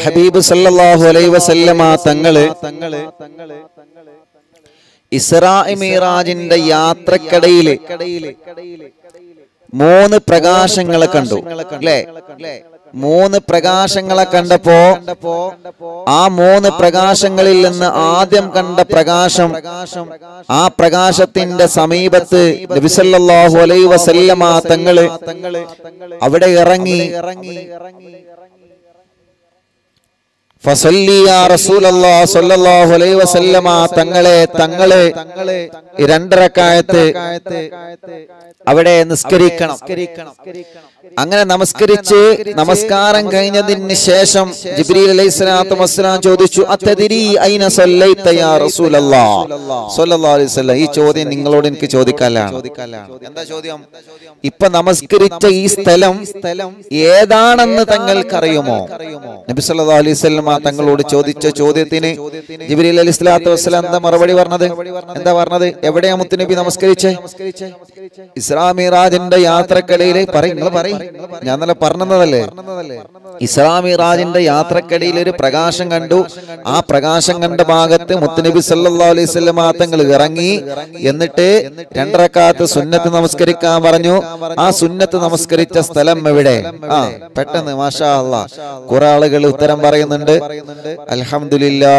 ഹബീബ് സല്ലല്ലാഹു അലൈഹി വസല്ലമ തങ്ങള് ഇസ്രാ മീറാജിന്റെ യാത്രക്കടയില് മൂന്ന് പ്രകാശങ്ങളെ കണ്ടു അല്ലേ മൂന്ന് പ്രകാശങ്ങളെ കണ്ടപ്പോ ആ മൂന്ന് പ്രകാശങ്ങളിൽ നിന്ന് ആദ്യം കണ്ട പ്രകാശം ആ പ്രകാശത്തിന്റെ സമീപത്ത് നബിസല്ലാഹു അലൈ വസല്ലമ തങ്ങള് അവിടെ ഇറങ്ങി ഫസല്ലി യാ റസൂലല്ലാഹ് സ്വല്ലല്ലാഹു അലൈഹി വസല്ലമ തങ്ങളെ തങ്ങളെ രണ്ടരക്കായത്ത് അവിടെ നിസ്കരിക്കണം അങ്ങനെ നമസ്കരിച്ച് നമസ്കാരം കഴിഞ്ഞതിന് ശേഷം ജിബ്രീൽ അലൈഹി സ്വലാത്തു വസ്സലാം ചോദിച്ചു അത്തദിരി ഐന സല്ലൈത യാ റസൂലല്ലാഹ് സ്വല്ലല്ലാഹു അലൈഹി വസല്ലം ഈ ചോദ്യം നിങ്ങളോട് എനിക്ക് ചോദിക്കാനാണ് എന്താ ചോദ്യം ഇപ്പൊ നമസ്കരിച്ച ഈ സ്ഥലം ഏതാണെന്ന് തങ്ങൾക്കറിയുമോ നബി സല്ലല്ലാഹു അലൈഹി വസല്ലം തങ്ങളോട് ചോദിച്ച ചോദ്യത്തിന് ജിബ്രീൽ അലൈഹി സ്വലാത്തു വസ്സലാം എന്താ മറുപടി പറഞ്ഞത് എന്താ പറഞ്ഞത് എവിടെയാ മുത്തുനബി നമസ്കരിച്ചേ ഇസ്രാ മിറാജിന്റെ യാത്രക്കടയില് പറയും നിങ്ങൾ പറയും ഞാൻ നല്ല പറഞ്ഞതല്ലേ ഇസ്രാ മിറാജിന്റെ യാത്രക്കടയിൽ ഒരു പ്രകാശം കണ്ടു ആ പ്രകാശം കണ്ട ഭാഗത്ത് മുത്തുനബി സല്ലല്ലാഹു അലൈഹി വസല്ലം തങ്ങൾ ഇറങ്ങി എന്നിട്ട് രണ്ടരക്കാത്ത് സുന്നത്ത് നമസ്കരിക്കാൻ പറഞ്ഞു ആ സുന്നത്ത് നമസ്കരിച്ച സ്ഥലം എവിടെ ആ പെട്ടെന്ന് മാഷാ അല്ലാ കുറെ ആളുകൾ ഉത്തരം പറയുന്നുണ്ട് അൽഹംദുലില്ലാ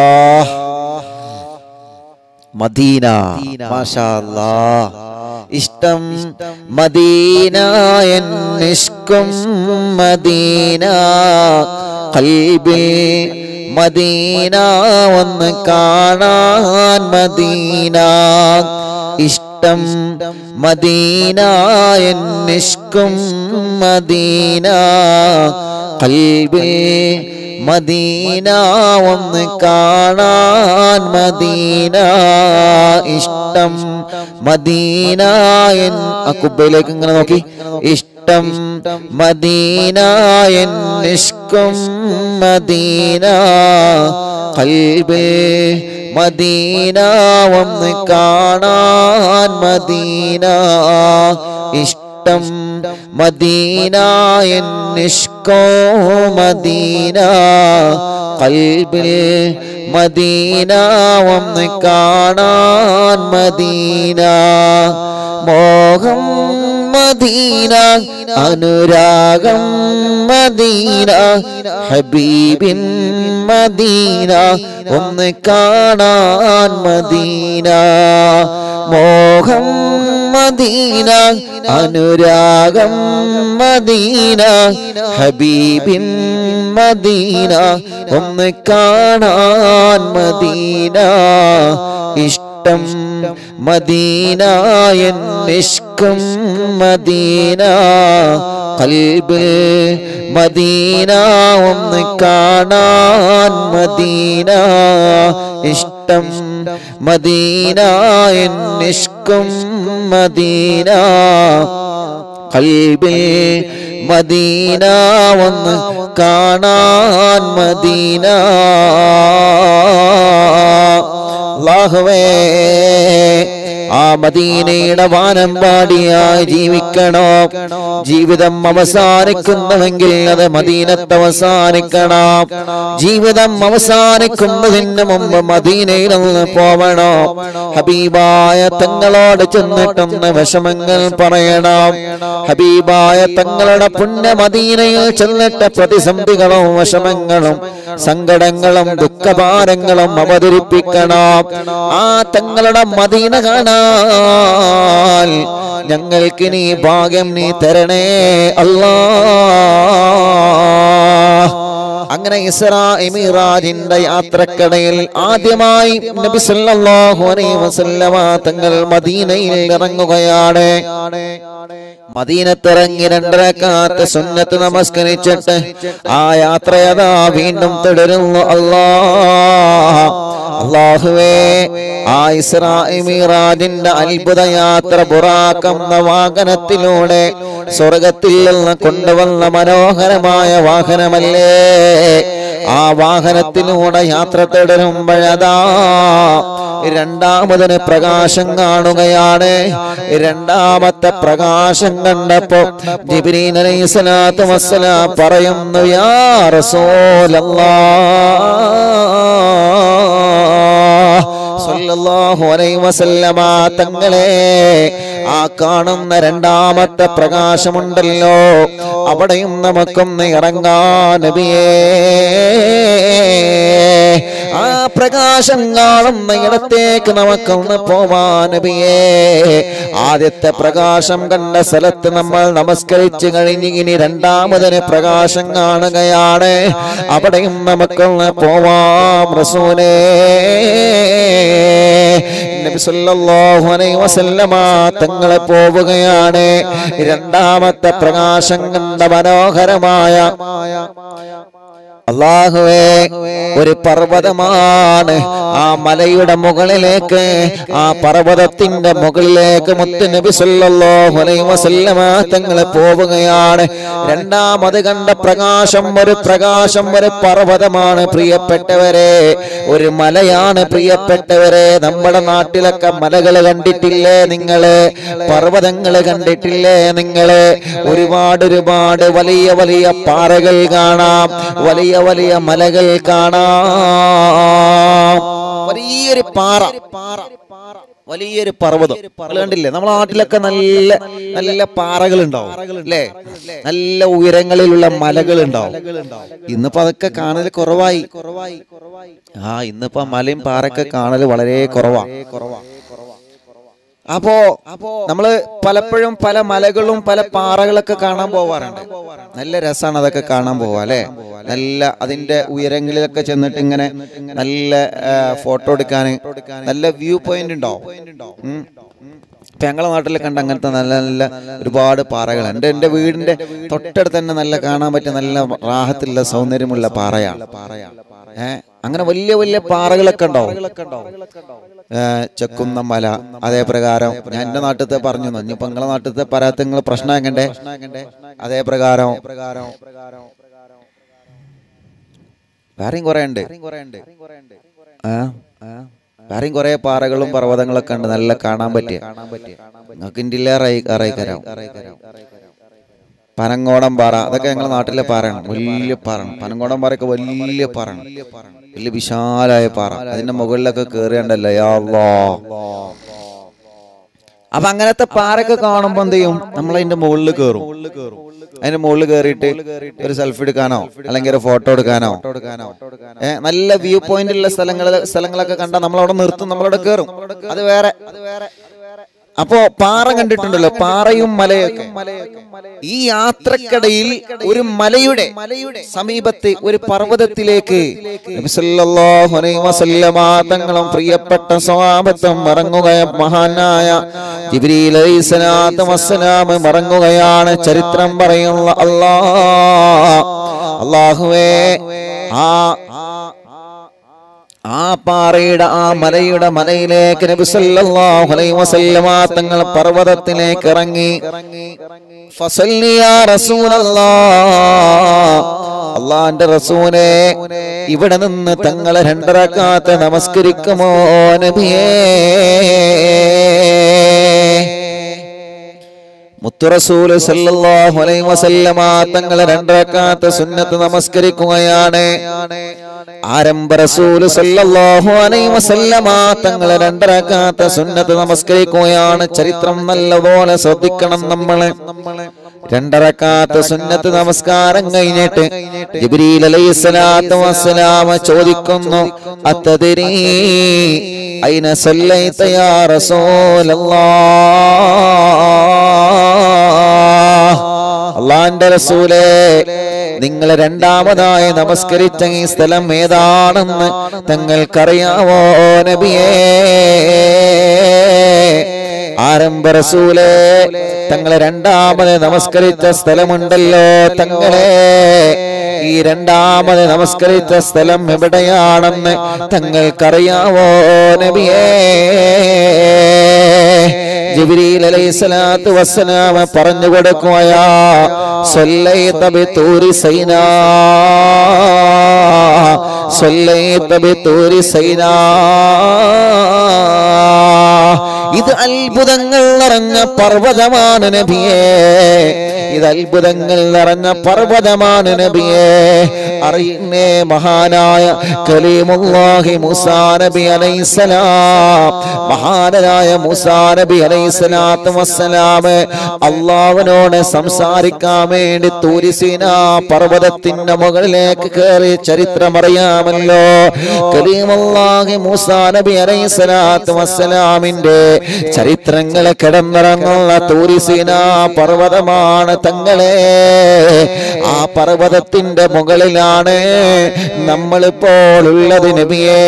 മദീന മാഷാ അല്ലാ ഇഷ്ടം മദീന എന്നിഷ്കും മദീന കൽബിൽ മദീന ഒന്ന് കാണാൻ മദീന ഇഷ്ടം മദീന എന്നിഷ്കും മദീന കൽബിൽ മദീന ഒന്ന് കാണാൻ മദീന ഇഷ്ടം മദീന എൻ ആ കുബയിലേക്ക് ഇങ്ങനെ നോക്കി ഇഷ്ടം മദീന എൻ നിഷ്കും മദീന കൽബേ മദീന ഒന്ന് കാണാൻ മദീന ഇഷ്ടം മദീന എൻ നിഷ്കോ മദീന കൽബിൽ മദീന ഒന്ന് കാണാൻ മദീന മോഹം മദീന അനുരാഗം മദീന ഹബീബിൻ മദീന ഒന്ന് കാണാൻ മദീന മോഹം മദീന അനുരാഗം മദീന ഹബീബിൻ മദീന ഒന്ന് കാണാൻ മദീന ഇഷ്ടം മദീന എന്നിഷ്കും മദീന കൽബിൽ മദീന ഒന്ന് കാണാൻ മദീന ഇഷ്ടം മദീന എന്നിഷ്കും മദീന കൽബിൽ മദീന ഒന്ന് കാണാൻ മദീന അല്ലാഹുവേ ആ മദീനയുടെ വാനമ്പാടിയായി ജീവിക്കണോ ജീവിതം അവസാനിക്കുന്നുവെങ്കിൽ അത് മദീനത്ത് അവസാനിക്കണം ജീവിതം അവസാനിക്കുന്നതിന് മുമ്പ് മദീനയിൽ നിന്ന് പോവണോ ഹബീബായ തങ്ങളോട് ചെന്നിട്ടൊന്ന് വിഷമങ്ങൾ പറയണം ഹബീബായ തങ്ങളുടെ പുണ്യ മദീനയിൽ ചെന്നിട്ട് പ്രതിസന്ധികളും വിഷമങ്ങളും സങ്കടങ്ങളും ദുഃഖഭാരങ്ങളും അവതരിപ്പിക്കണം ആ തങ്ങളുടെ മദീന കാണാൻ ഞങ്ങൾക്ക് നീ ഭാഗ്യം നീ തരണേ അല്ലാ അങ്ങനെ ഇസ്രാ മിറാജിന്റെ യാത്രക്കടയിൽ ആദ്യമായി നബി സല്ലല്ലാഹു അലൈഹി വസല്ലമ തങ്ങൾ മദീനയിൽ ഇറങ്ങുകയാണ് മദീനത്തിറങ്ങി രണ്ടരക്കാത്ത സുന്നത്ത് നമസ്കരിച്ചിട്ട് ആ യാത്രയതാ വീണ്ടും തുടരുന്നു അല്ലാ അള്ളാഹുവേ ആ ഇസ്രാ മിറാജിന്റെ അത്ഭുത യാത്ര ബുറാക്കെന്ന വാഹനത്തിലൂടെ സ്വർഗത്തിൽ നിന്ന് കൊണ്ടുവന്ന മനോഹരമായ വാഹനമല്ലേ ആ വാഹനത്തിലൂടെ യാത്ര തുടരുമ്പോഴതാ രണ്ടാമതിന് പ്രകാശം കാണുകയാണ് രണ്ടാമത്തെ പ്രകാശം കണ്ടപ്പോ ജിബ്രീൽ അലൈഹി സ്വലാത്തു വസ്സലാം പറയുന്നു യാ റസൂലല്ലാഹ് സല്ലല്ലാഹു അലൈഹി വസല്ലമ തങ്ങളെ ആ കാണുന്ന രണ്ടാമത്തെ പ്രകാശമുണ്ടല്ലോ അവിടെയും നമുക്കൊന്ന് ഇറങ്ങാൻ നബിയേ ആ പ്രകാശം കാണുന്ന ഇടത്തേക്ക് നമുക്കൊന്ന് പോവാൻ നബിയേ ആദ്യത്തെ പ്രകാശം കണ്ട സ്ഥലത്ത് നമ്മൾ നമസ്കരിച്ചു കഴിഞ്ഞ് ഇനി രണ്ടാമതിന് പ്രകാശം കാണുകയാണ് അവിടെയും നമുക്കൊന്ന് പോവാം റസൂലേ നബി സല്ലല്ലാഹു അലൈഹി വസല്ലമ തങ്ങളെ പോവുകയാണ് രണ്ടാമത്തെ പ്രകാശം കണ്ട മനോഹരമായ അള്ളാഹുവേ ഒരു പർവ്വതമാണ് ആ മലയുടെ മുകളിലേക്ക് ആ പർവ്വതത്തിന്റെ മുകളിലേക്ക് മുത്ത് നബി സല്ലല്ലാഹു അലൈഹി വസല്ലമ തങ്ങൾ പോവുകയാണ് രണ്ടാമത് കണ്ട പ്രകാശം ഒരു പ്രകാശം ഒരു പർവ്വതമാണ് പ്രിയപ്പെട്ടവരെ ഒരു മലയാണ് പ്രിയപ്പെട്ടവരെ നമ്മുടെ നാട്ടിലൊക്കെ മലകൾ കണ്ടിട്ടില്ലേ നിങ്ങള് പർവ്വതങ്ങൾ കണ്ടിട്ടില്ലേ നിങ്ങള് ഒരുപാട് ഒരുപാട് വലിയ വലിയ പാറകൾ കാണാം വലിയ വലിയ മലകൾ കാണാം വലിയൊരു പാറ വലിയൊരു പർവ്വതം നിങ്ങൾ കണ്ടില്ലേ നമ്മളെ നാട്ടിലൊക്കെ നല്ല നല്ല പാറകൾ ഉണ്ടാവും അല്ലേ നല്ല ഉയരങ്ങളിലുള്ള മലകൾ ഉണ്ടാവും ഇന്നിപ്പോ അതൊക്കെ കാണൽ കുറവായി ആ ഇന്നിപ്പോ മലയും പാറയൊക്കെ കാണൽ വളരെ കുറവാ അപ്പോ നമ്മള് പലപ്പോഴും പല മലകളും പല പാറകളൊക്കെ കാണാൻ പോവാറുണ്ട് നല്ല രസമാണ് അതൊക്കെ കാണാൻ പോവാ അല്ലെ നല്ല അതിന്റെ ഉയരങ്ങളിലൊക്കെ ചെന്നിട്ട് ഇങ്ങനെ നല്ല ഫോട്ടോ എടുക്കാൻ നല്ല വ്യൂ പോയിന്റ് ഉണ്ടാവും ഉം. ഇപ്പൊ ഞങ്ങളെ നാട്ടിൽ കണ്ട അങ്ങനത്തെ നല്ല നല്ല ഒരുപാട് പാറകൾ എൻ്റെ എൻ്റെ വീടിന്റെ തൊട്ടടുത്ത് തന്നെ നല്ല കാണാൻ പറ്റിയ നല്ല റാഹത്തുള്ള സൗന്ദര്യമുള്ള പാറയാണ് ഏ അങ്ങനെ വലിയ വലിയ പാറകളൊക്കെ ഉണ്ടാവും ഏ, ചെക്കുന്ന മല അതേ പ്രകാരം ഞാൻ എന്റെ നാട്ടിലത്തെ പറഞ്ഞു ഇനിയിപ്പോ നിങ്ങളെ നാട്ടിലത്തെ പരാത്ത നിങ്ങൾ പ്രശ്നമാക്കണ്ടേ അതേ പ്രകാരം വേറെയും കുറെ ഉണ്ട് ആ വേറെയും കുറെ പാറകളും പർവ്വതങ്ങളൊക്കെ ഉണ്ട് നല്ല കാണാൻ പറ്റിയ നിങ്ങൾക്ക് ഇന്ത്യയിലേറെ അറിയിക്കരാം പനങ്കോടം പാറ അതൊക്കെ ഞങ്ങളുടെ നാട്ടിലെ പാറയാണ് വലിയ പാറയാണ് പനങ്കോടം പാറയൊക്കെ വലിയ പാറയാണ് വലിയ വിശാലായ പാറ അതിന്റെ മുകളിലൊക്കെ കയറിയണ്ടല്ലോ യാ അല്ലാ. അപ്പൊ അങ്ങനത്തെ പാറയൊക്കെ കാണുമ്പോ എന്ത് ചെയ്യും നമ്മൾ അതിന്റെ മുകളിൽ കയറും അതിന്റെ മുകളിൽ കയറിയിട്ട് ഒരു സെൽഫി എടുക്കാനോ അല്ലെങ്കിൽ ഒരു ഫോട്ടോ എടുക്കാനോ ഏ നല്ല വ്യൂ പോയിന്റ് ഉള്ള സ്ഥലങ്ങൾ സ്ഥലങ്ങളൊക്കെ കണ്ടാൽ നമ്മൾ അവിടെ നിർത്തും നമ്മളവിടെ കയറും അത് വേറെ അപ്പോ പാറ കണ്ടിട്ടുണ്ടല്ലോ പാറയും മലയൊക്കെ ഈ യാത്രക്കിടയിൽ ഒരു മലയുടെ സമീപത്ത് ഒരു പർവ്വതത്തിലേക്ക് നബി സല്ലല്ലാഹു അലൈഹി വസല്ലമ തങ്ങളും പ്രിയപ്പെട്ട സ്വഹാബത്തും ഇറങ്ങുക മഹാനായ ജിബ്രീൽ അലൈഹിസ്സലാത്തു വസ്സലാം ഇറങ്ങുകയാണ് ചരിത്രം പറയുന്ന അല്ലാ അല്ലാഹുവേ ആ ആ പാറയുടെ ആ മലയുടെ മലയിലേക്ക് നബി സല്ലല്ലാഹു അലൈഹി വസല്ലമ തങ്ങൾ പർവ്വതത്തിലേക്ക് ഇറങ്ങി ഫസല്ലി യാ റസൂലല്ലാഹ് അള്ളാന്റെ റസൂലെ ഇവിടെ നിന്ന് തങ്ങളെ രണ്ടരക്കാത്ത നമസ്കരിക്കുമോ നബിയേ മുത്തുറസൂല് സല്ലല്ലാഹു അലൈഹി വസല്ലമ തങ്ങളെ രണ്ടരക്കാത്ത സുന്നത്ത് നമസ്കരിക്കുകയാണ് ആരംഭ റസൂല് സല്ലല്ലാഹു അലൈഹി വസല്ലമ തങ്ങളെ രണ്ടരക്കാത്ത സുന്നത്ത് നമസ്കരിക്കുകയാണ് ചരിത്രം നല്ലപോലെ ശ്രദ്ധിക്കണം നമ്മള് രണ്ടരക്കാത്ത സുന്നത്ത് നമസ്കാരം കഴിഞ്ഞിട്ട് ജിബ്രീൽ അലൈഹി സ്വലാത്തു വസ്സലാമ ചോദിക്കുന്നു അത്തതിരീ അയിന സല്ലൈത യാ റസൂലല്ലാഹ് അള്ളാന്റെ റസൂലേ നിങ്ങൾ രണ്ടാമതായി നമസ്കരിച്ച ഈ സ്ഥലം ഏതാണെന്ന് തങ്ങൾക്കറിയാവോ നബിയേ ആരംഭ റസൂലേ തങ്ങളെ രണ്ടാമത് നമസ്കരിച്ച സ്ഥലമുണ്ടല്ലോ തങ്ങളെ ഈ രണ്ടാമത് നമസ്കരിച്ച സ്ഥലം എവിടെയാണെന്ന് തങ്ങൾക്കറിയാവോ നബിയേ ജിബ്രീൽ അലൈഹിസ്സലാത്തു വസ്സലാമ പറഞ്ഞു കൊടുക്കുകയാ സല്ലൈത ബിതൂരി സൈനാ صليت بطور سيناء ഇത് അത്ഭുതങ്ങൾ നിറഞ്ഞ പർവ്വതമാണ് നബിയേ ഇത് അത്ഭുതങ്ങൾ നിറഞ്ഞ പർവ്വതമാണ് നബിയേ അറിയുന്നേ മഹാനായ കലീമുല്ലാഹി മൂസാ നബി അലൈഹിസ്സലാം മഹാനായ മൂസാ നബി അലൈഹിസ്സലാത്തു വസ്സലാം അള്ളാഹുവിനോട് സംസാരിക്കാൻ വേണ്ടി തൂരിസീന പർവ്വതത്തിന്റെ മുകളിലേക്ക് കയറി ചരിത്രം അറിയാമല്ലോ കലീമുല്ലാഹി മൂസാ നബി അലൈഹിസ്സലാത്തു വസ്സലാമിന്റെ ചരിത്രങ്ങളെ കിടന്നിറങ്ങുന്ന തൂരിസീന പർവ്വതമാണ് തങ്ങളെ ആ പർവ്വതത്തിന്റെ മുകളിലാണ് നമ്മളിപ്പോൾ ഉള്ളത് നബിയേ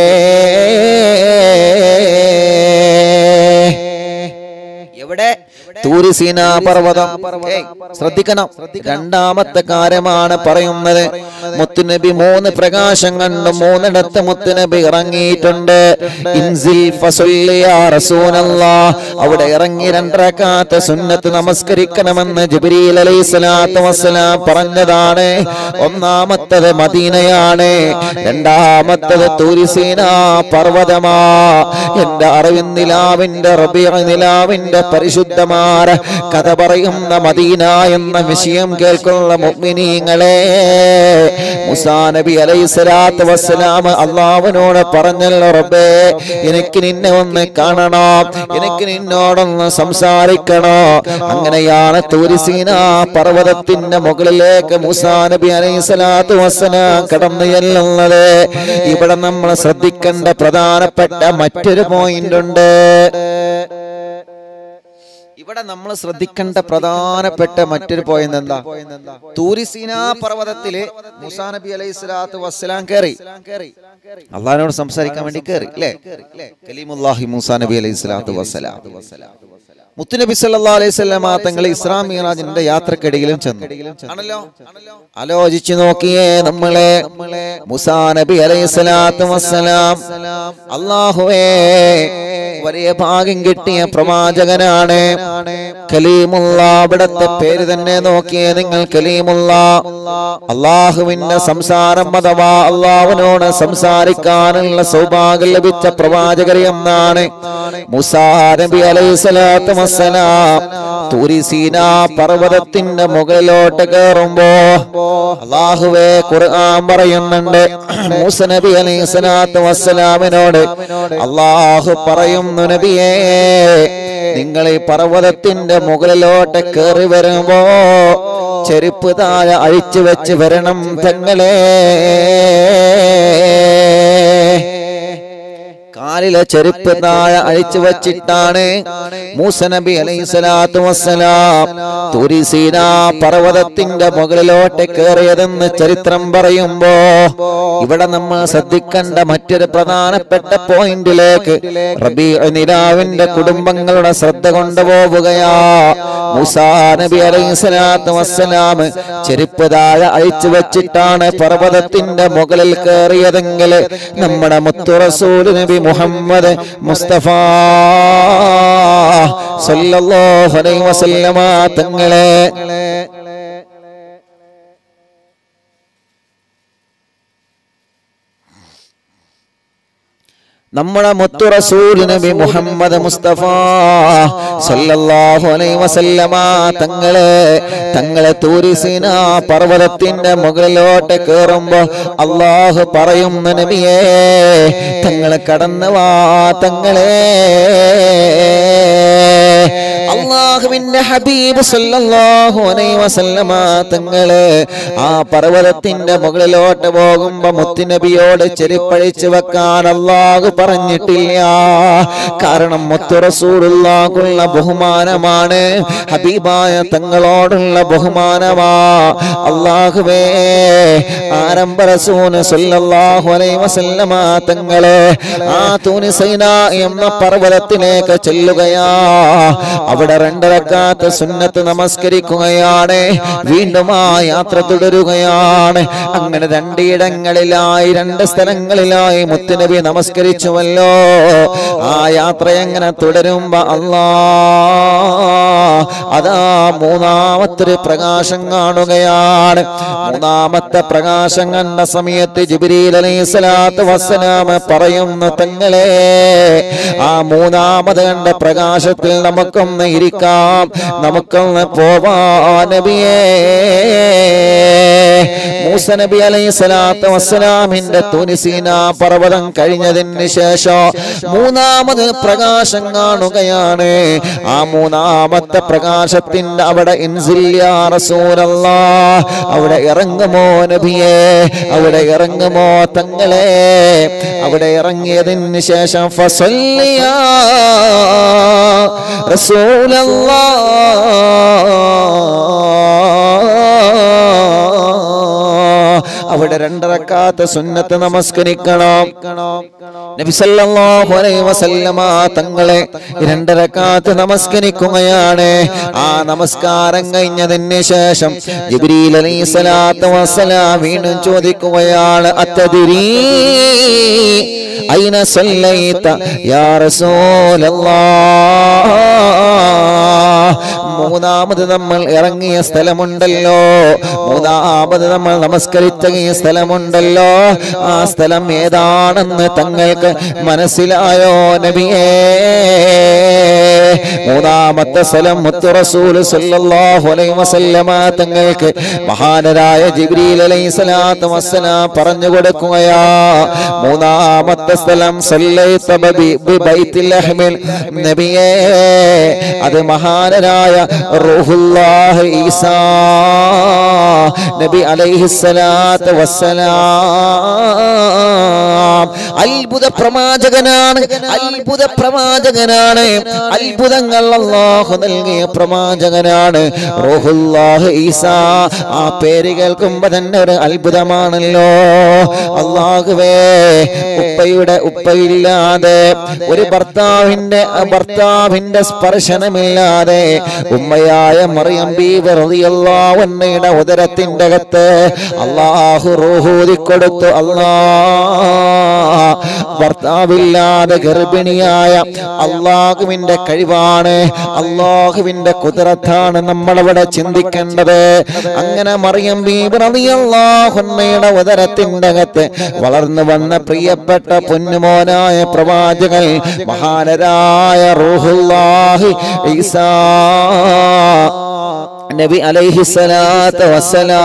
എവിടെ തൂരിസീന പർവ്വതം ഏയ്, ശ്രദ്ധിക്കണം രണ്ടാമത്തെ കാര്യമാണ് പറയുന്നത് മുത്തുനബി മൂന്ന് പ്രകാശം കണ്ട് മൂന്നിടത്ത് മുത്തുനബി ഇറങ്ങിയിട്ടുണ്ട് ഇൻസിൽ ഫസുല്ലി യാ റസൂലല്ലാഹ്. അവിടെ ഇറങ്ങി രണ്ടരക്കാത്ത സുന്നത്ത് നമസ്കരിക്കണമെന്ന് ജിബ്രീൽ അലൈഹി സ്വലാത്തു വസ്സലാം പറഞ്ഞതാണ് ഒന്നാമത്തത് മദീനയാണ് രണ്ടാമത്തത് തൂരിസീന പർവ്വതമാ എന്റെ അറിവിൻ നിലാവിന്റെ റബീഅ നിലാവിന്റെ പരിശുദ്ധമായ കഥ പറയുന്ന മദീന എന്ന വിഷയം കേൾക്കുന്ന മുഅ്മിനീങ്ങളെ മുസാ നബി അലൈഹി സ്വലാത്തു വസ്സലാം അള്ളാഹുവിനോട് പറഞ്ഞല്ലോ റബ്ബേ എനിക്ക് നിന്നെ ഒന്ന് കാണണോ എനിക്ക് നിന്നോടൊന്ന് സംസാരിക്കണോ അങ്ങനെയാണ് തൂരിസീന പർവ്വതത്തിന്റെ മുകളിലേക്ക് മുസാ നബി അലൈഹി സ്വലാത്തു വസ്സലാം കടന്നു ചെല്ലുന്നത് ഇവിടെ നമ്മൾ ശ്രദ്ധിക്കേണ്ട പ്രധാനപ്പെട്ട മറ്റൊരു പോയിന്റ് ഉണ്ട് ഇവിടെ നമ്മൾ ശ്രദ്ധിക്കേണ്ട പ്രധാനപ്പെട്ട മറ്റൊരു പോയിന്റ് എന്താ തൂരിസീന പർവ്വതത്തില് മുസാ നബി അലൈഹി സ്വലാത്തു വസ്സലാം കയറി അള്ളഹാനോട് സംസാരിക്കാൻ വേണ്ടി കയറി അല്ലേ കലീമുല്ലാഹി മൂസാ നബി അലൈഹി സ്വലാത്തു വസ്സലാം മുത്തുനബി സല്ലല്ലാഹു അലൈഹി വസല്ലമ തങ്ങൾ ഇസ്രാം മിറാജിന്റെ യാത്രക്കിടയിലും ചെന്നു ആണല്ലോ ആലോചിച്ചു നോക്കിയേ നമ്മളെ മുസാ നബി അലൈഹി സ്വലാത്തു വസ്സലാം അല്ലാഹുവേ വലിയ ഭാഗ്യം കിട്ടിയ പ്രവാചകനാണ് കലീമുള്ള അവിടത്തെ പേര് തന്നെ നോക്കിയേ നിങ്ങൾ കലീമുള്ള അള്ളാഹുവിന്റെ സംസാരം അഥവാ അള്ളാഹുവിനോട് സംസാരിക്കാനുള്ള സൗഭാഗ്യം ലഭിച്ച പ്രവാചകർ എന്നാണ് മുസാ നബി അലൈഹി സ്വലാത്തു വസ്സലാം തുരിസീന പർവ്വതത്തിന്റെ മുകളിലോട്ട് കയറുമ്പോ അള്ളാഹുവേ ഖുർആൻ പറയുന്നുണ്ട് മൂസ നബി അലൈഹി സ്വലാത്തു വസ്സലാമിനോട് അള്ളാഹു പറയുന്നു നബിയേ നിങ്ങൾ ഈ പർവ്വതത്തിന്റെ മുകളിലോട്ട് കയറി വരുമ്പോ ചെരുപ്പ് താഴെ അഴിച്ചു വെച്ച് വരണം തങ്ങളെ കാലിലെ ചെരുപ്പ് താഴെ അഴിച്ചു വച്ചിട്ടാണ് മൂസ നബി അലൈഹി സ്വലാത്തു വസ്സലാം തുരിസീന പർവ്വതത്തിന്റെ മുകളിലോട്ട് കയറിയതെന്ന് ചരിത്രം പറയുമ്പോ ഇവിടെ നമ്മൾ ശ്രദ്ധിക്കേണ്ട മറ്റൊരു പ്രധാനപ്പെട്ട പോയിന്റിലേക്ക് റബി നിലാവിന്റെ കുടുംബങ്ങളുടെ ശ്രദ്ധ കൊണ്ടുപോവുകയാ മൂസാ നബി അലൈഹി സ്വലാത്തു വസ്സലാം ചെരുപ്പ് താഴെ അഴിച്ചു വെച്ചിട്ടാണ് പർവ്വതത്തിന്റെ മുകളിൽ കയറിയതെങ്കിൽ നമ്മുടെ മുത്തു റസൂൽ നബി മുഹമ്മദ് മുസ്തഫ സല്ലല്ലാഹു അലൈഹി വസല്ലമ തങ്ങളെ നമ്മുടെ മുത്തു റസൂൽ നബി മുഹമ്മദ് മുസ്തഫ സല്ലല്ലാഹു അലൈഹി വസല്ലമ തങ്ങളെ തങ്ങളെ തൂരിസീന പർവ്വതത്തിന്റെ മുകളിലോട്ട് കയറുമ്പോ അള്ളാഹു പറയുന്ന നബിയേ തങ്ങളെ കടന്നു വാ തങ്ങളെ അള്ളാഹുവിന്റെ ഹബീബ് സല്ലല്ലാഹു അലൈഹി വസല്ലമ തങ്ങള് ആ പർവ്വതത്തിന്റെ മുകളിലോട്ട് പോകുമ്പോ മുത്തുനബിയോട് ചെരുപ്പഴിച്ചു വെക്കാൻ അള്ളാഹു പറഞ്ഞിട്ടില്ല കാരണം മുത്തു റസൂലുള്ളാഹുള്ള ബഹുമാനമാണ് ഹബീബായ തങ്ങളോടുള്ള ബഹുമാനമാ അള്ളാഹുവേ ആരംഭ റസൂല് സല്ലല്ലാഹു അലൈഹി വസല്ലമ തങ്ങള് ആ തൂനിസൈന എന്ന പർവ്വതത്തിലേക്ക് ചെല്ലുകയാ അവിടെ രണ്ടരക്കാത്ത സുന്നത്ത് നമസ്കരിക്കുകയാണ് വീണ്ടും ആ യാത്ര തുടരുകയാണ് അങ്ങനെ രണ്ടിടങ്ങളിലായി രണ്ട് സ്ഥലങ്ങളിലായി മുത്തുനബി നമസ്കരിച്ചുവല്ലോ ആ യാത്ര എങ്ങനെ തുടരുമ്പോ അല്ലാ അതാ മൂന്നാമത്തെ ഒരു പ്രകാശം കാണുകയാണ് മൂന്നാമത്തെ പ്രകാശം കണ്ട സമയത്ത് ജിബിരിൽ അലൈഹി സ്വലാത്ത് വസ്സലാമ പറയുന്നു തങ്ങളെ ആ മൂന്നാമത് കണ്ട പ്രകാശത്തിൽ നമുക്കൊന്ന് ഇരിക്കാം നമുക്കൊന്ന് പോവാ നബിയേ മൂസ നബി അലൈഹി സ്വലാത്ത് വസ്സലാമിന്റെ തുനിസീന പർവ്വതം കഴിഞ്ഞതിന് ശേഷം മൂന്നാമത് പ്രകാശം കാണുകയാണ് ആ മൂന്നാമത്തെ പ്രകാശത്തിന്റെ അവിടെ ഇൻസില്യ റസൂലല്ലാ അവിടെ ഇറങ്ങുമോ നബിയെ അവിടെ ഇറങ്ങുമോ തങ്ങളെ അവിടെ ഇറങ്ങിയതിന് ശേഷം ഫസല്ലിയാ റസൂലല്ലാ അവിടെ രണ്ടരക്കാത്ത സുന്നത്ത് നമസ്കരിക്കണം നബി സല്ലല്ലാഹു അലൈഹി വസല്ലമ തങ്ങളെ രണ്ടരക്കാത്ത് നമസ്കരിക്കുകയാണ് ആ നമസ്കാരം കഴിഞ്ഞതിന് ശേഷം ജിബ്രീൽ അലൈഹി സ്വലാത്തു വസ്സലാം വീണ്ടും ചോദിക്കുകയാണ് അത്തദിരീ അയിന സല്ലൈത യാ റസൂലല്ലാഹ് മൂന്നാമത് നമ്മൾ ഇറങ്ങിയ സ്ഥലമുണ്ടല്ലോ മൂന്നാമത് നമ്മൾ നമസ്കരിച്ച ഈ സ്ഥലമുണ്ടല്ലോ ആ സ്ഥലം ഏതാണെന്ന് തങ്ങൾക്ക് മനസ്സിലായോ നബിയേ മൂന്നാമത്തെ സ്ഥലം മുത്തു റസൂൽ സല്ലല്ലാഹു അലൈഹി വസല്ലമ തങ്ങൾക്ക് മഹാനരായ ജിബ്രീൽ അലൈഹി സ്വലാത്തു വസ്സലാം പറഞ്ഞു കൊടുക്കുകയാ മൂന്നാമത്തെ സ്ഥലം സല്ലൈത ബി ബൈത്തിൽ അഹ്മിൽ നബിയേ അത് മഹാനരായ റൂഹുല്ലാഹ് ഈസാ നബി അലൈഹിസ്സലാത്ത് വസ്സലാം അത്ഭുത പ്രവാചകനാണ് അത്ഭുത പ്രവാചകനാണ് അത്ഭുതങ്ങൾ അല്ലാഹു നൽകിയ പ്രവാചകനാണ് റൂഹുല്ലാഹ് ഈസാ ആ പേര് കേൾക്കുമ്പോ തന്നെ ഒരു അത്ഭുതമാണല്ലോ അള്ളാഹുവേ ഉപ്പയുടെ ഉപ്പയില്ലാതെ ഒരു ഭർത്താവിന്റെ ഭർത്താവിന്റെ സ്പർശനമില്ലാതെ ഉമ്മയായ മറിയം ബീവി റളിയല്ലാഹു അൻഹയുടെ ഉദരത്തിന്റെ അകത്ത് അള്ളാഹു റൂഹൂതി കൊടുത്തു അല്ലാ ഭർത്താവില്ലാതെ ഗർഭിണിയായ അള്ളാഹുവിന്റെ കഴിവാണ് അള്ളാഹുവിന്റെ കുതിരത്താണ് നമ്മളവിടെ ചിന്തിക്കേണ്ടത് അങ്ങനെ മറിയം ബീബി റളിയല്ലാഹു അൻഹയുടെ ഉദരത്തിന്റെ അകത്ത് വളർന്നു വന്ന പ്രിയപ്പെട്ട പൊന്നുമോനായ പ്രവാചകൻ മഹാനരായ റൂഹുല്ലാഹി ഈസാ നബി അലൈഹി സ്വലാത്ത് വസ്സലാം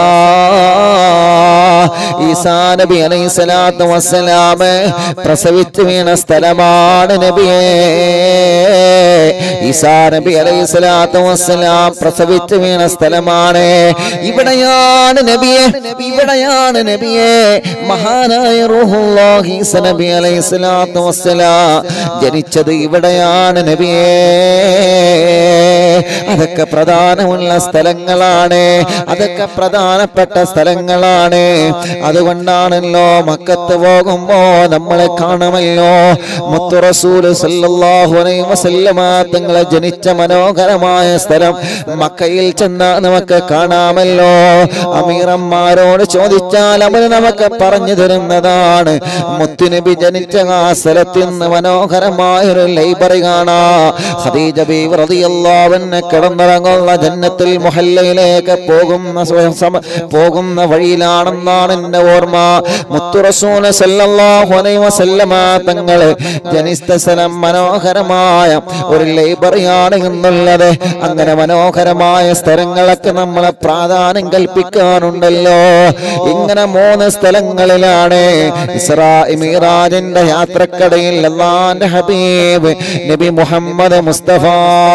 ഈസാ നബി അലൈഹി സ്വലാത്ത് വസ്സലാം പ്രസവിച്ചു വീണ സ്ഥലമാണ് നബിയേ ഈസാ നബി അലൈഹി സ്വലാത്ത് വസ്സലാം പ്രസവിച്ചു വീണ സ്ഥലമാണ് ഇവിടെയാണ് നബിയെ ഇവിടെയാണ് നബിയെ മഹാനായ റൂഹുല്ലാഹി ഈസ നബി അലൈഹി സ്വലാത്ത് വസ്സലാം ജനിച്ചത് ഇവിടെയാണ് നബിയേ അതൊക്കെ പ്രധാനമുള്ള സ്ഥലങ്ങളാണ് അതൊക്കെ പ്രധാനപ്പെട്ട സ്ഥലങ്ങളാണ് അതുകൊണ്ടാണല്ലോ മക്കത്ത് പോകുമ്പോ നമ്മളെ കാണുമല്ലോ മുത്തു റസൂൽ സല്ലല്ലാഹു അലൈഹി വസല്ലമ തങ്ങളെ ജനിച്ച മനോഹരമായ സ്ഥലം മക്കയിൽ ചെന്ന നമുക്ക് കാണാമല്ലോ അമീറന്മാരോട് ചോദിച്ചാൽ അവർ നമുക്ക് പറഞ്ഞു തരുന്നതാണ് മുത്തുനബി ജനിച്ച ആ സ്ഥലത്ത് നിന്ന് മനോഹരമായ ഒരു ലൈബ്രറി കാണാ ഖദീജ ബീവി റളിയല്ലാഹു അൻഹ കിടന്നിറങ്ങുന്ന ജന്നത്തുൽ മുഹല്ലയിലേക്ക് പോകുന്ന സ്വയം സമ- പോകുന്ന വഴിയിലാണെന്നാണ് എന്റെ ഓർമ്മ മുത്തു റസൂൽ സല്ലല്ലാഹു അലൈഹി വസല്ലമ തങ്ങള് ജനിച്ച സ്ഥലം മനോഹരമായ ഒരു ലൈബ്രറിയാണ് എന്നുള്ളത് അങ്ങനെ മനോഹരമായ സ്ഥലങ്ങളൊക്കെ നമ്മളെ പ്രാധാന്യം കൽപ്പിക്കാനുണ്ടല്ലോ ഇങ്ങനെ മൂന്ന് സ്ഥലങ്ങളിലാണ് ഇസ്രാ മിറാജിന്റെ യാത്രക്കടയിൽ അള്ളാന്റെ ഹബീബ് നബി മുഹമ്മദ് മുസ്തഫ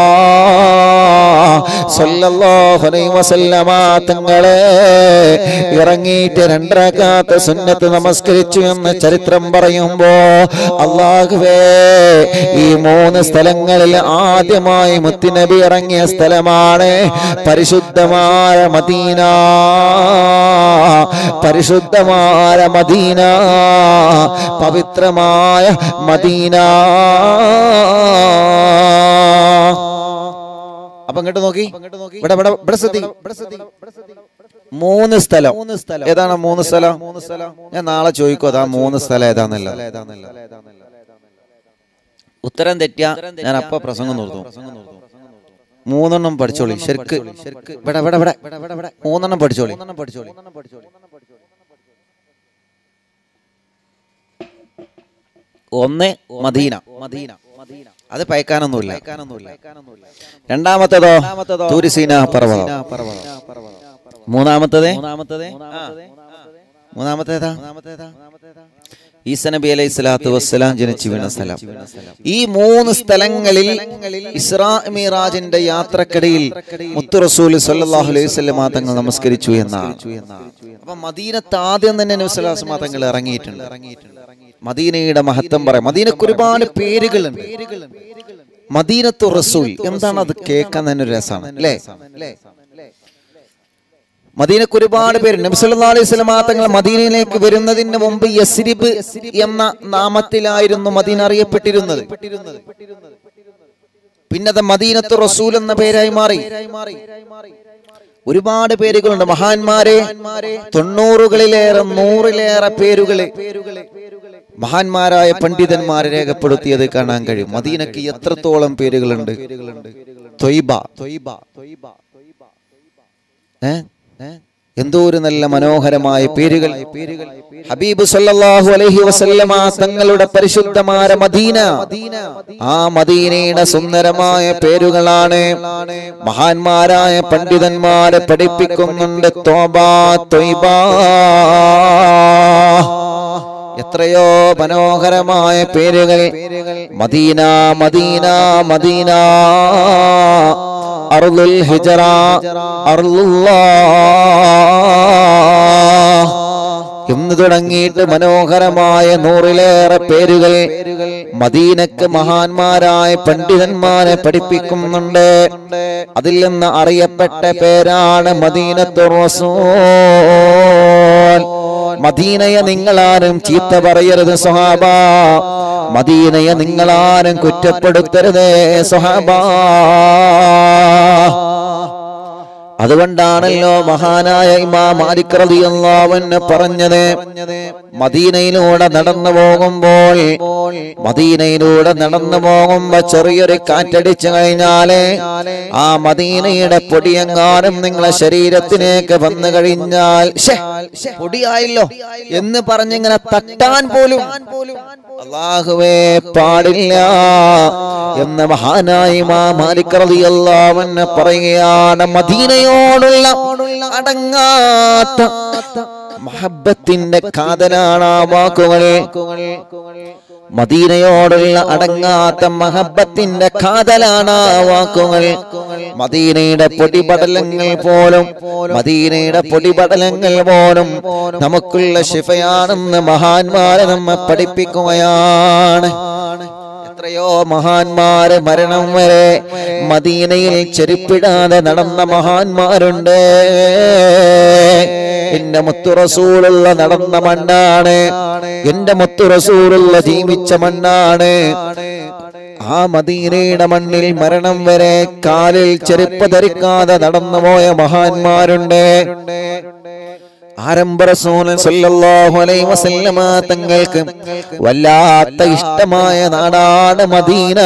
സല്ലല്ലാഹു അലൈഹി വസല്ലമ തങ്ങളെ ഇറങ്ങിയിട്ട് രണ്ടരക്കാത്ത സുന്നത്ത് നമസ്കരിച്ചു എന്ന് ചരിത്രം പറയുമ്പോ അള്ളാഹുവേ ഈ മൂന്ന് സ്ഥലങ്ങളിൽ ആദ്യമായി മുത്തുനബി ഇറങ്ങിയ സ്ഥലമാണ് പരിശുദ്ധമായ മദീന പരിശുദ്ധമായ മദീന പവിത്രമായ മദീന അപ്പൊ ഇങ്ങോട്ട് നോക്കി ഇവിടെ ഇവിടെ ഇവിടെ ശ്രദ്ധി മൂന്ന് സ്ഥലം ഏതാണ് മൂന്ന് സ്ഥലം ഞാൻ നാളെ ചോദിക്കും അതാ മൂന്ന് സ്ഥലം ഏതാന്നല്ല ഉത്തരം തെറ്റിയ ഞാൻ അപ്പൊ പ്രസംഗം നിർത്തും മൂന്നെണ്ണം പഠിച്ചോളി ശരിക്ക് ഇവിടെ ഇവിടെ ഇവിടെ മൂന്നെണ്ണം പഠിച്ചോളി ഒന്ന് മദീന മദീന അത് പയക്കാനൊന്നുമില്ല രണ്ടാമത്തേതോ തൂരിസീന പർവ്വതം മൂന്നാമത്തത് മൂന്നാമത്തേതാ ഈസ നബി അലൈഹി സ്വലാത്തു വസ്സലാം ജനിച്ചു വീണ സ്ഥലം ഈ മൂന്ന് സ്ഥലങ്ങളിൽ ഇസ്രാ മിറാജിന്റെ യാത്രക്കിടയിൽ മുത്തു റസൂൽ സല്ലല്ലാഹു അലൈഹി വസല്ലം തങ്ങൾ നമസ്കരിച്ചു എന്നാണ് അപ്പൊ മദീനത്ത് ആദ്യം തന്നെ നബിസ്വലാസ് തങ്ങൾ ഇറങ്ങിയിട്ടുണ്ട് മദീനയുടെ മഹത്വം പറയാം മദീനക്ക് ഒരുപാട് പേരുകളുണ്ട് മദീനത്തു റസൂൽ എന്താണ് അത് കേൾക്കാൻ തന്നെ ഒരു രസമാണ് അല്ലേ മദീനക്ക് ഒരുപാട് പേര് നബ്സല്ലാ അലൈഹി സ്വലമാ തങ്ങൾ മദീനയിലേക്ക് വരുന്നതിന് മുമ്പ് യസ്രിബ് എന്ന നാമത്തിലായിരുന്നു മദീന അറിയപ്പെട്ടിരുന്നത് പിന്നെ അത് മദീനത്ത് റസൂൽ എന്ന പേരായി മാറി ഒരുപാട് പേരുകളുണ്ട് മഹാന്മാരെ തൊണ്ണൂറുകളിലേറെ നൂറിലേറെ പേരുകള് മഹാന്മാരായ പണ്ഡിതന്മാരെ രേഖപ്പെടുത്തിയത് കാണാൻ കഴിയും മദീനക്ക് എത്രത്തോളം പേരുകളുണ്ട് ത്വയ്ബ ഏ എന്തോ ഒരു നല്ല മനോഹരമായ പേരുകൾ ഹബീബ് സല്ലല്ലാഹു അലൈഹി വസല്ലമ തങ്ങളുടെ പരിശുദ്ധമായ മദീന ആ മദീനയുടെ സുന്ദരമായ പേരുകളാണ് മഹാന്മാരായ പണ്ഡിതന്മാരെ പഠിപ്പിക്കുന്നുണ്ട് തോബാ ത്വയ്ബാ എത്രയോ മനോഹരമായ പേരുകൾ മദീന മദീന മദീന അർലുൽ ഹിജറ അർലുല്ലാ എന്ന് തുടങ്ങിയിട്ട് മനോഹരമായ നൂറിലേറെ പേരുകൾ മദീനക്ക് മഹാന്മാരായ പണ്ഡിതന്മാരെ പഠിപ്പിക്കുന്നുണ്ട് അതിൽ നിന്ന് അറിയപ്പെട്ട പേരാണ് മദീനത്തു റസൂൽ മദീനയെ നിങ്ങളാരും ചീത്ത പറയരുത് സ്വഹാബ മദീനയെ നിങ്ങളാരും കുറ്റപ്പെടുത്തരുതേ സ്വഹാബ അതുകൊണ്ടാണല്ലോ മഹാനായ ഇമാം മാലിക് റളിയല്ലാഹു അൻഹു പറഞ്ഞത് മദീനയിലൂടെ നടന്നു പോകുമ്പോൾ മദീനയിലൂടെ നടന്നു പോകുമ്പോ ചെറിയൊരു കാറ്റടിച്ചു കഴിഞ്ഞാല് ആ മദീനയുടെ പൊടിയെങ്ങാനും നിങ്ങളെ ശരീരത്തിലേക്ക് വന്നു കഴിഞ്ഞാൽ ശ്ശെ, പൊടിയായല്ലോ എന്ന് പറഞ്ഞിങ്ങനെ തട്ടാൻ പോലും അള്ളാഹുവേ പാടില്ല എന്ന് മഹാനായ ഇമാം മാലിക് റളിയല്ലാഹു അൻഹു പറയുകയാണ് മദീനയോടുള്ള അടങ്ങാത്ത മഹബത്തിന്റെ കാതലാണ് ആ വാക്കുകൾ മദീനയോടുള്ള അടങ്ങാത്ത മഹബത്തിന്റെ കാതലാണ് ആ വാക്കുകൾ മദീനയുടെ പൊടിപടലങ്ങൾ പോലും മദീനയുടെ പൊടിപടലങ്ങൾ പോലും നമുക്കുള്ള ശിഫയാണെന്ന് മഹാന്മാരെ നമ്മെ പഠിപ്പിക്കുകയാണ് എത്രയോ മഹാന്മാര് മരണം വരെ മദീനയിൽ ചെരുപ്പിടാതെ നടന്ന മഹാന്മാരുണ്ട് എന്റെ മുത്തുറസൂലുള്ള നടന്ന മണ്ണാണ് എന്റെ മുത്തുറസൂലുള്ള ജീവിച്ച മണ്ണാണ് ആ മദീനയുടെ മണ്ണിൽ മരണം വരെ കാലിൽ ചെരുപ്പ് ധരിക്കാതെ നടന്നുപോയ മഹാന്മാരുണ്ട് ആരംഭ റസൂൽ സല്ലല്ലാഹു അലൈഹി വസല്ലമ തങ്ങൾക്ക് വല്ലാത്ത ഇഷ്ടമായ നാടാണ് മദീന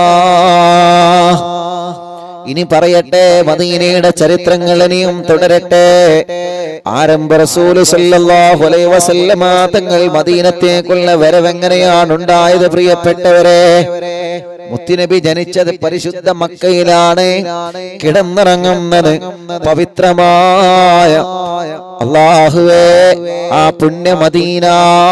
ഇനി പറയട്ടെ മദീനയുടെ ചരിത്രങ്ങൾ ഇനിയും തുടരട്ടെ ആരംഭ റസൂല് സല്ലല്ലാഹു അലൈഹി വസല്ലമ തങ്ങൾ മദീനത്തേക്കുള്ള വരവെങ്ങനെയാണ് ഉണ്ടായത് പ്രിയപ്പെട്ടവരെ മുത്തുനബി ജനിച്ചത് പരിശുദ്ധ മക്കയിലാണ് കിടന്നിറങ്ങുന്നത് പവിത്രമായ അള്ളാഹുവേ ആ പുണ്യമദീന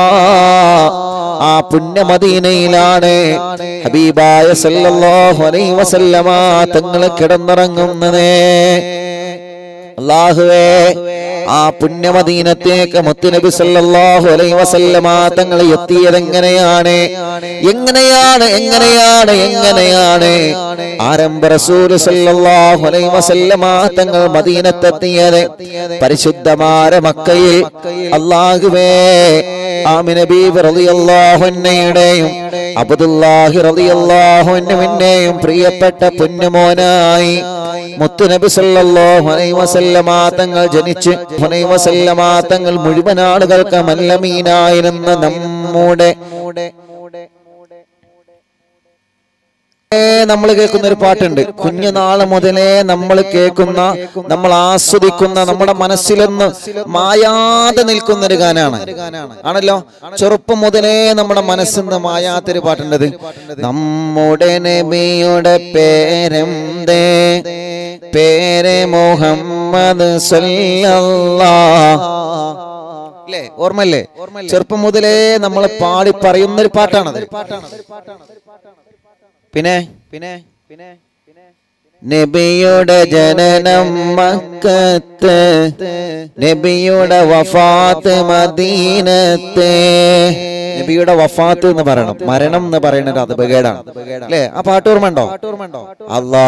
ആ പുണ്യമദീനയിലാണ് ഹബീബായ സല്ലല്ലാഹു അലൈഹി വസല്ലമ തങ്ങൾ കിടന്നിറങ്ങുന്നത് അള്ളാഹുവേ ആ പുണ്യമദീനത്തേക്ക് മുത്തുനബി സല്ലല്ലാഹു അലൈഹി വസല്ലമ തങ്ങൾ എത്തിയത് എങ്ങനെയാണ് എങ്ങനെയാണ് എങ്ങനെയാണ് എങ്ങനെയാണ് ആരംഭ റസൂൽ സല്ലല്ലാഹു അലൈഹി വസല്ലമ തങ്ങൾ മദീനത്തെത്തിയത് പരിശുദ്ധമായ മക്കയിൽ അല്ലാഹുവേ ആമിന ബീബി റളിയല്ലാഹു അൻഹയുടെയും അബ്ദുല്ലാഹി റളിയല്ലാഹു അൻഹുവിന്റെയും പ്രിയപ്പെട്ട പൊന്നുമോനായി മുത്തുനബി സല്ലല്ലാഹു അലൈഹി വസല്ലമ തങ്ങൾ ജനിച്ച് അലൈഹി വസല്ലമ തങ്ങൾ മുഴുവൻ ആളുകൾക്ക് മല്ലമീനായിരുന്ന നമ്മുടെ നമ്മൾ കേൾക്കുന്ന ഒരു പാട്ടുണ്ട് കുഞ്ഞുനാള് മുതലേ നമ്മൾ കേൾക്കുന്ന നമ്മൾ ആസ്വദിക്കുന്ന നമ്മുടെ മനസ്സിലൊന്ന് മായാതെ നിൽക്കുന്ന ഒരു ഗാനാണ് ആണല്ലോ ചെറുപ്പം മുതലേ നമ്മുടെ മനസ്സിൽ നിന്ന് മായാത്തൊരു പാട്ടുണ്ടത് നമ്മുടെ നബിയുടെ പേരെന്തേ പേര് മുഹമ്മദ് അല്ലേ ഓർമ്മല്ലേ ചെറുപ്പം മുതലേ നമ്മൾ പാടി പറയുന്ന ഒരു പാട്ടാണത് പിന്നെ പിന്നെ പിന്നെ നബിയുടെ ജനനം മക്കത്ത് നബിയുടെ വഫാത്ത് മദീനത്ത് നബിയുടെ വഫാത്ത് എന്ന് പറയണം മരണം എന്ന് പറയുന്ന ഒരു അപകേടാണ് അല്ലേ ആ പാട്ട് ഓർമ്മണ്ടോ അല്ലാ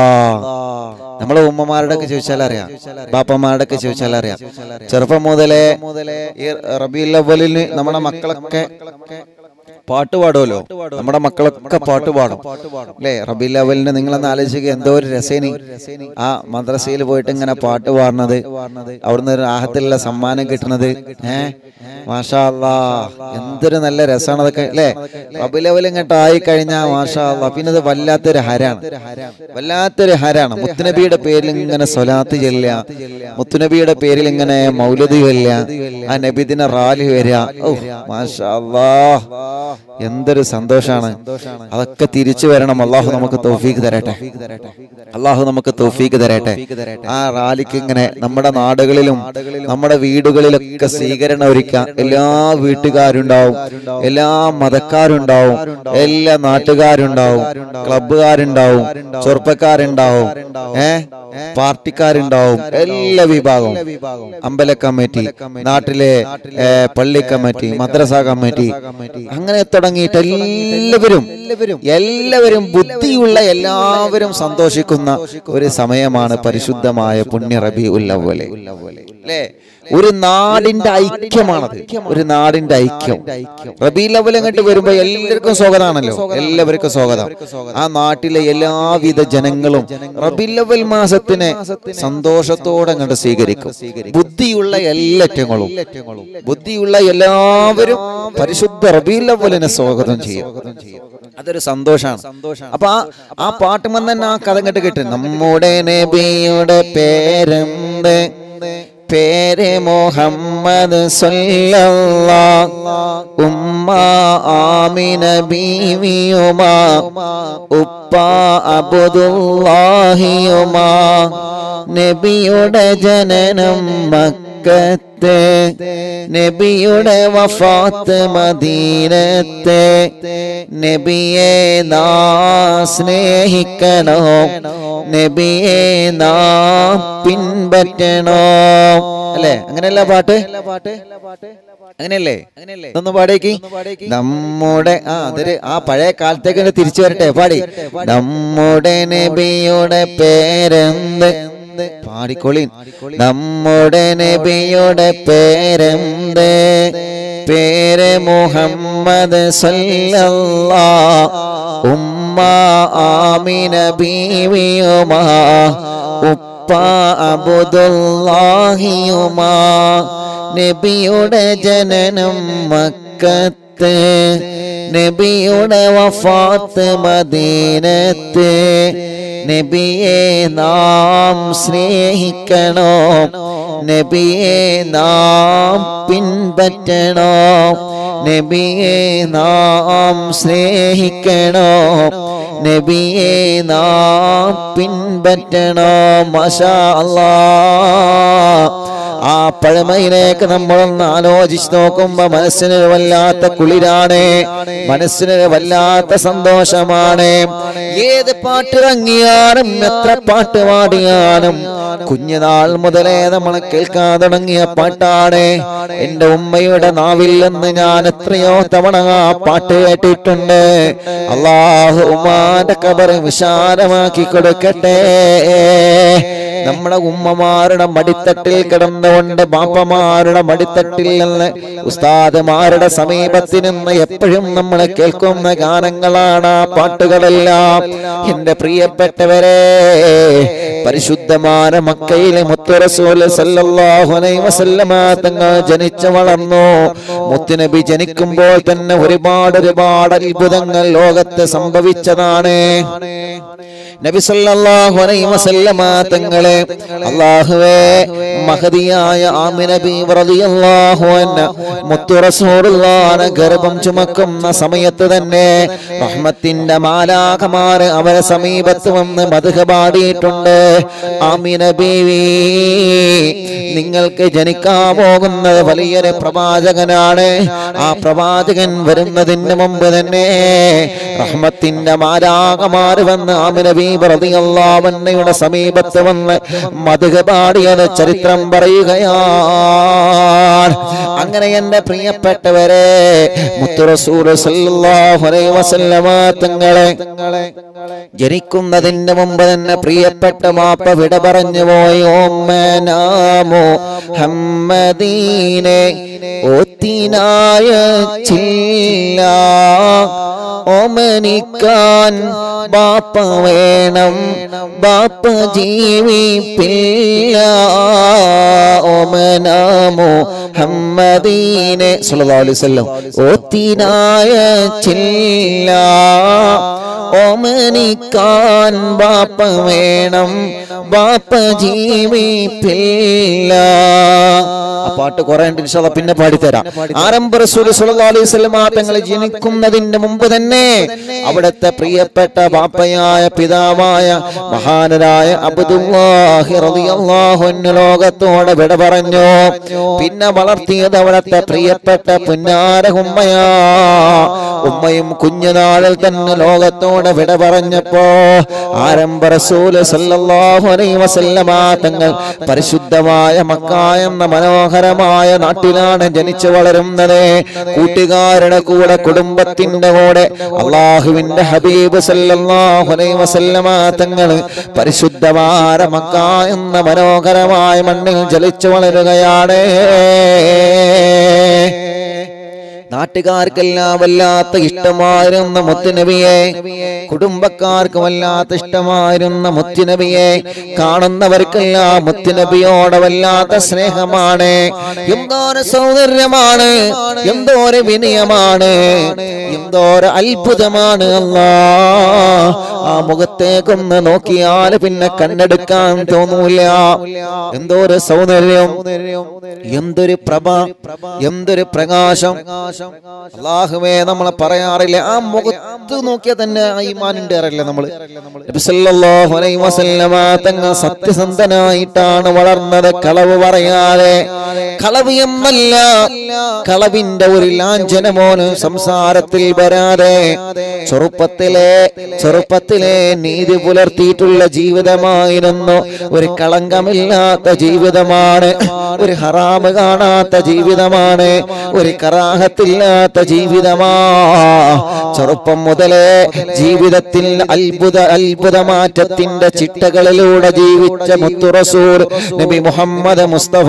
നമ്മളെ ഉമ്മമാരുടെ ഒക്കെ ചോദിച്ചാൽ അറിയാം ബാപ്പമാരുടെ ഒക്കെ ചോദിച്ചാൽ അറിയാം ചെറുപ്പം മുതലേ ഈ റബീൽ അവലിന് നമ്മുടെ മക്കളൊക്കെ പാട്ട് പാടുമല്ലോ നമ്മുടെ മക്കളൊക്കെ പാട്ട് പാടും അല്ലേ റബി ലെവലിന് നിങ്ങളൊന്ന് ആലോചിക്കുക എന്തോ ഒരു രസേനി ആ മദ്രസയിൽ പോയിട്ട് ഇങ്ങനെ പാട്ട് പാടുന്നത് അവിടുന്ന് ഒരു ആഹത്തിലുള്ള സമ്മാനം കിട്ടുന്നത് ഏഹ് മാഷാ അല്ലാ എന്തൊരു നല്ല രസമാണ് അതൊക്കെ അല്ലേ റബി ലെവൽ ഇങ്ങോട്ട് ആയി കഴിഞ്ഞാൽ മാഷാ അല്ലാ പിന്നെ അത് വല്ലാത്തൊരു ഹരാണ് വല്ലാത്തൊരു ഹരാണ് മുത്തുനബിയുടെ പേരിൽ ഇങ്ങനെ സ്വലാത്ത് ചെല്ലുക മുത്തുനബിയുടെ പേരിൽ ഇങ്ങനെ മൗലതി ചെല്ലുക ആ നബിദിന റാലി വരിക ഓ മാഷാ അല്ലാ എന്തൊരു സന്തോഷാണ് അതൊക്കെ തിരിച്ചു വരണം അള്ളാഹു നമുക്ക് തൗഫീക്ക് തരട്ടെ അള്ളാഹു നമുക്ക് തൗഫീക്ക് തരട്ടെ ആ റാലിക്ക് ഇങ്ങനെ നമ്മുടെ നാടുകളിലും നമ്മുടെ വീടുകളിലൊക്കെ സ്വീകരണം ഒരുക്കാം എല്ലാ വീട്ടുകാരുണ്ടാവും എല്ലാ മതക്കാരുണ്ടാവും എല്ലാ നാട്ടുകാരുണ്ടാവും ക്ലബുകാരുണ്ടാവും ചെറുപ്പക്കാരുണ്ടാവും ഏ പാർട്ടിക്കാരുണ്ടാവും എല്ലാ വിഭാഗവും അമ്പല കമ്മിറ്റി നാട്ടിലെ ഏ, പള്ളി കമ്മിറ്റി മദ്രസ കമ്മിറ്റി അങ്ങനെ തുടങ്ങിയിട്ട് എല്ലാവരും എല്ലാവരും ബുദ്ധിയുള്ള എല്ലാവരും സന്തോഷിക്കുന്ന ഒരു സമയമാണ് പരിശുദ്ധമായ പുണ്യ റബി ഉല്ലവലെ അല്ലേ ഒരു നാടിന്റെ ഐക്യമാണത് ഒരു നാടിന്റെ ഐക്യം റബി ലവൽ അങ്ങോട്ട് വരുമ്പോ എല്ലാവർക്കും സ്വാഗതമാണല്ലോ എല്ലാവർക്കും സ്വാഗതം ആ നാട്ടിലെ എല്ലാവിധ ജനങ്ങളും റബി ലവൽ മാസത്തിനെ സന്തോഷത്തോടെ അങ്ങോട്ട് സ്വീകരിക്കും ബുദ്ധിയുള്ള എല്ലാറ്റങ്ങളും ബുദ്ധിയുള്ള എല്ലാവരും പരിശുദ്ധ റബി ലവലിനെ സ്വാഗതം ചെയ്യും അതൊരു സന്തോഷാണ് അപ്പൊ ആ ആ പാട്ടുമ്പോൾ തന്നെ ആ കഥ കേട്ട് കിട്ടും നമ്മുടെ നബിയുടെ പേരെന്ത് പേര് മുഹമ്മദ് സല്ലല്ലാ ഉമ്മ ആമിന ബീവിയുമാ ഉപ്പ അബ്ദുല്ലാഹിയുമാ നബിയുടെ ജനനം മക്കത്തെ നബിയുടെ വഫാത്ത് മദീനത്തെ നബിയെ നാ സ്നേഹിക്കണോ നബിയെ നാം പിൻപറ്റണോ അല്ലേ അങ്ങനെയല്ല പാട്ട് അങ്ങനെയല്ലേ ഒന്ന് പാടേക്ക് നമ്മുടെ ആ അതൊരു ആ പഴയ കാലത്തേക്ക് ഇങ്ങട് തിരിച്ചു വരട്ടെ പാടി നമ്മുടെ നബിയുടെ പേരെന്ത് പാടിക്കൊളി നമ്മുടെ നബിയുടെ പേരെന്ത് പേര് മുഹമ്മദ് സല്ലല്ലാ ഉമ്മ ആമിന ബീവിയുമാ ഉപ്പ അബുദുല്ലാഹിയുമാ നബിയുടെ ജനനം മക്കത്ത് നബിയുടെ വഫാത്ത് മദീനത്ത് നബിയെ നാം സ്നേഹിക്കണോ നബിയെ നാം പിൻപറ്റണോ നബിയെ നാം സ്നേഹിക്കണോ നബിയെ നാം പിൻപറ്റണോ മഷാ അല്ലാ ആ പഴമയിലേക്ക് നമ്മളൊന്ന് ആലോചിച്ച് നോക്കുമ്പോ മനസ്സിന് വല്ലാത്ത കുളിരാണ് മനസ്സിന് വല്ലാത്ത സന്തോഷമാണ് ഏത് പാട്ട് ഇറങ്ങിയാലും എത്ര പാട്ട് പാടിയാലും കുഞ്ഞുനാൾ മുതലേ നമ്മൾ കേൾക്കാൻ തുടങ്ങിയ പാട്ടാണ് എന്റെ ഉമ്മയുടെ നാവിൽ നിന്ന് ഞാൻ എത്രയോ തവണ ആ പാട്ട് കേട്ടിട്ടുണ്ട് അള്ളാഹു ഉമ്മാന്റെ കബർ വിശാലമാക്കി കൊടുക്കട്ടെ നമ്മുടെ ഉമ്മമാരുടെ മടിത്തട്ടിൽ കിടന്നുകൊണ്ട് ബാപ്പമാരുടെ മടിത്തട്ടിൽ നിന്ന് ഉസ്താദുമാരുടെ സമീപത്ത് നിന്ന് എപ്പോഴും നമ്മൾ കേൾക്കുന്ന ഗാനങ്ങളാണ് ആ പാട്ടുകളെല്ലാം എന്റെ പ്രിയപ്പെട്ടവരെ പരിശുദ്ധമായ മക്കയിലെ മുത്തുറസൂൽ സല്ലല്ലാഹു അലൈഹി വസല്ലമ തങ്ങൾ ജനിച്ചു വളർന്നു മുത്തുനബി ജനിക്കുമ്പോൾ തന്നെ ഒരുപാട് ഒരുപാട് അത്ഭുതങ്ങൾ ലോകത്ത് സംഭവിച്ചതാണ് നബി സല്ലല്ലാഹു അലൈഹി വസല്ലമ തങ്ങളെ അല്ലാഹുവേ മഹദിയായ ആമിന ബീവി റളിയല്ലാഹു അൻഹ മുത്തു റസൂലുള്ളാഹിനെ ഗർഭം ചുമക്കുന്ന സമയത്ത് തന്നെ റഹ്മത്തിന്റെ മാലാഖമാർ അവരെ സമീപത്ത് വന്ന് മധുഹ പാടിയിട്ടുണ്ട് ആമിന ബീവി നിങ്ങൾക്ക് ജനിക്കാൻ പോകുന്നത് വലിയൊരു പ്രവാചകനാണ് ആ പ്രവാചകൻ വരുന്നതിന് മുമ്പ് തന്നെ റഹ്മത്തിന്റെ മാരാകമാര് വന്ന് ആമിന ബീബി റളിയല്ലാഹു അൻഹയുടെ സമീപത്ത് വന്ന് മധുഹ പാടിയത് ചരിത്രം പറയുകയാണ് അങ്ങനെ എന്റെ പ്രിയപ്പെട്ടവരെ മുത്തു റസൂൽ സല്ലല്ലാഹു അലൈഹി വസല്ലമ തങ്ങളെ ജനിക്കുന്നതിന് മുമ്പ് തന്നെ പ്രിയപ്പെട്ട മാപ്പ വിട പറഞ്ഞു പോയി ഓമ്മനാമോ ഹമ്മദീനെ ഒത്തിനായ ചില്ല ഓമനിക്കാൻ ബാപ്പ വേണം ബാപ്പ ജീവിപ്പില്ല ഓമനാമോ ഹമ്മദീനെ സല്ലല്ലാഹു അലൈഹി വസല്ലം ഒത്തിനായ ചില്ല ഓമനിക്കാൻ ബാപ്പ വേണം ബാപ്പ ജീവിപ്പില്ല ആ പാട്ട് കുറെ ഉണ്ട് ഇൻഷാ അല്ലാ പിന്നെ പാടിത്തരാം ആരംഭ റസൂൽ സല്ലല്ലാഹു അലൈഹി വസല്ലം തങ്ങൾ ജനിക്കുന്നതിന് മുമ്പ് തന്നെ അവിടുത്തെ പ്രിയപ്പെട്ട ബാപ്പയായ പിതാവായ മഹാനരായ അബ്ദുല്ലാഹി റളിയല്ലാഹു അൻഹു ലോകത്തോടെ വിട പറഞ്ഞു പിന്നെ വളർത്തിയത് അവിടുത്തെ പ്രിയപ്പെട്ട പുന്നാര ഉമ്മയാ ഉമ്മയും കുഞ്ഞുനാളിൽ തന്നെ ലോകത്തോടെ വിട പറഞ്ഞപ്പോ ആരംഭ റസൂല് സല്ലല്ലാഹു അലൈഹി വസല്ലമ തങ്ങൾ പരിശുദ്ധമായ മക്ക എന്ന മനോഹരമായ നാട്ടിലാണ് ജനിച്ചു വളരുന്നത് കൂട്ടുകാരുടെ കൂടെ കുടുംബത്തിന്റെ കൂടെ അള്ളാഹുവിന്റെ ഹബീബ് സല്ലല്ലാഹു അലൈഹി വസല്ലമ തങ്ങൾ പരിശുദ്ധമായ മക്ക എന്ന മനോഹരമായ മണ്ണിൽ ജനിച്ചു വളരുകയാണ് നാട്ടുകാർക്കെല്ലാം വല്ലാത്ത ഇഷ്ടമായിരുന്ന മുത്തുനബിയെ കുടുംബക്കാർക്ക് വല്ലാത്ത ഇഷ്ടമായിരുന്ന മുത്തുനബിയെ കാണുന്നവർക്കെല്ലാം മുത്തുനബിയോട് വല്ലാത്ത സ്നേഹമാണ് എന്തോര സൗന്ദര്യമാണ് എന്തോര വിനയമാണ് എന്തോര അത്ഭുതമാണ് അല്ലാ ആ മുഖത്തേക്കൊന്ന് നോക്കിയാൽ പിന്നെ കണ്ണെടുക്കാൻ തോന്നൂല എന്തോരു സൗന്ദര്യം എന്തൊരു പ്രഭ എന്തൊരു പ്രകാശം അള്ളാഹുവേ നമ്മളെ പറയാറില്ല ആ മുഖത്ത് നോക്കിയാൽ തന്നെ ഈമാനുണ്ട് അറിയില്ല നമ്മള് നബി സല്ലല്ലാഹു അലൈഹി വസല്ലമ തങ്ങൾ സത്യസന്ധനായിട്ടാണ് വളർന്നത് കളവ് പറയാതെ കളവ് എന്നല്ല കളവിന്റെ ഒരു ലാഞ്ചനമോന് സംസാരത്തിൽ വരാതെ ചെറുപ്പത്തിലെ ചെറുപ്പത്തിലെ നീതി പുലർത്തിയിട്ടുള്ള ജീവിതമായിരുന്നു ഒരു കളങ്കമില്ലാത്ത ജീവിതമാണ് ഒരു ഹറാമ് കാണാത്ത ജീവിതമാണ് ഒരു കറാഹത്തില്ലാത്ത ജീവിതമാ ചെറുപ്പം മുതലേ ജീവിതത്തിൽ അത്ഭുത അത്ഭുത മാറ്റത്തിന്റെ ചിട്ടകളിലൂടെ ജീവിച്ച മുത്തുറസൂർ നബി മുഹമ്മദ് മുസ്തഫ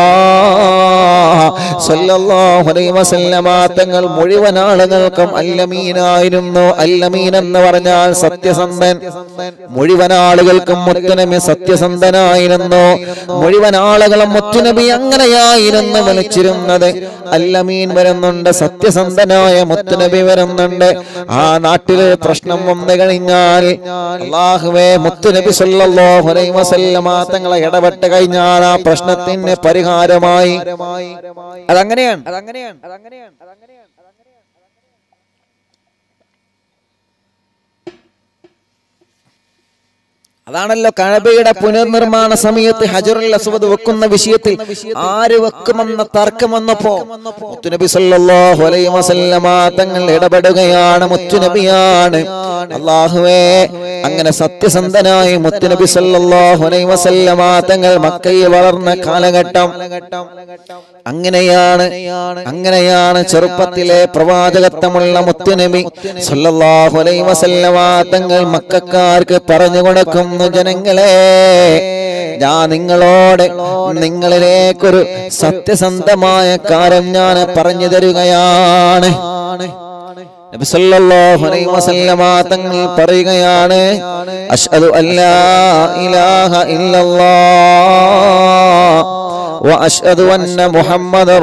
സല്ലല്ലാഹു അലൈഹി വസല്ലമ തങ്ങൾ മുഴുവൻ ആളുകൾക്കും അല്ലമീനായിരുന്നു അല്ലമീൻ എന്ന് പറഞ്ഞാൽ സത്യസന്ധൻ മുഴുവൻ ആളുകൾക്കും മുത്തുനബി സത്യസന്ധനായിരുന്നു മുഴുവൻ ആളുകളും മുത്തുനബി അങ്ങനെയായിരുന്നു വിളിച്ചിരുന്നത് അല്ലമീൻ വരുന്നുണ്ട് സത്യസന്ധനായ മുത്തുനബി വരുന്നുണ്ട് ആ നാട്ടില് പ്രശ്നം വന്നു കഴിഞ്ഞാൽ അള്ളാഹുവേ മുത്തുനബി സല്ലല്ലാഹു അലൈഹി വസല്ലമ തങ്ങളെ ഇടപെട്ട് കഴിഞ്ഞാൽ ആ പ്രശ്നത്തിന് പരിഹാരമായി അതങ്ങനെയാണ് അതങ്ങനെയാണ് അതങ്ങനെയാണ് അതങ്ങനെയാണ് അതാണല്ലോ കഴബയുടെ പുനർനിർമ്മാണ സമയത്ത് ഹജറുൽ അസ്വദ് വെക്കുന്ന വിഷയത്തിൽ ആര് വെക്കുമെന്ന തർക്കം വന്നപ്പോ മുത്തുനബി സല്ലല്ലാഹു അലൈഹി വസല്ലമ തങ്ങൾ ഇടപെടുകയാണ് മുത്തുനബിയാണ് അള്ളാഹുവേ അങ്ങനെ സത്യസന്ധനായി മുത്തുനബി സല്ലല്ലാഹു അലൈഹി വസല്ലമ തങ്ങൾ മക്കയിൽ വളർന്ന കാലഘട്ടം അങ്ങനെയാണ് അങ്ങനെയാണ് ചെറുപ്പത്തിലെ പ്രവാചകത്വമുള്ള മുത്തുനബി സല്ലല്ലാഹു അലൈഹി വസല്ലമ തങ്ങൾ മക്കാർക്ക് പറഞ്ഞു കൊടുക്കുന്നു ജനങ്ങളെ ഞാൻ നിങ്ങളോട് നിങ്ങളിലേക്കൊരു സത്യസന്ധമായ കാര്യം ഞാൻ പറഞ്ഞു തരികയാണ് നബി സല്ലല്ലാഹു അലൈഹി വസല്ലമ തങ്ങൾ പറയുകയാണ് അഷ്ഹദു അല്ലാ ഇലാഹ ഇല്ലല്ലാഹ് വഅഷ്ഹദു അന്ന മുഹമ്മദർ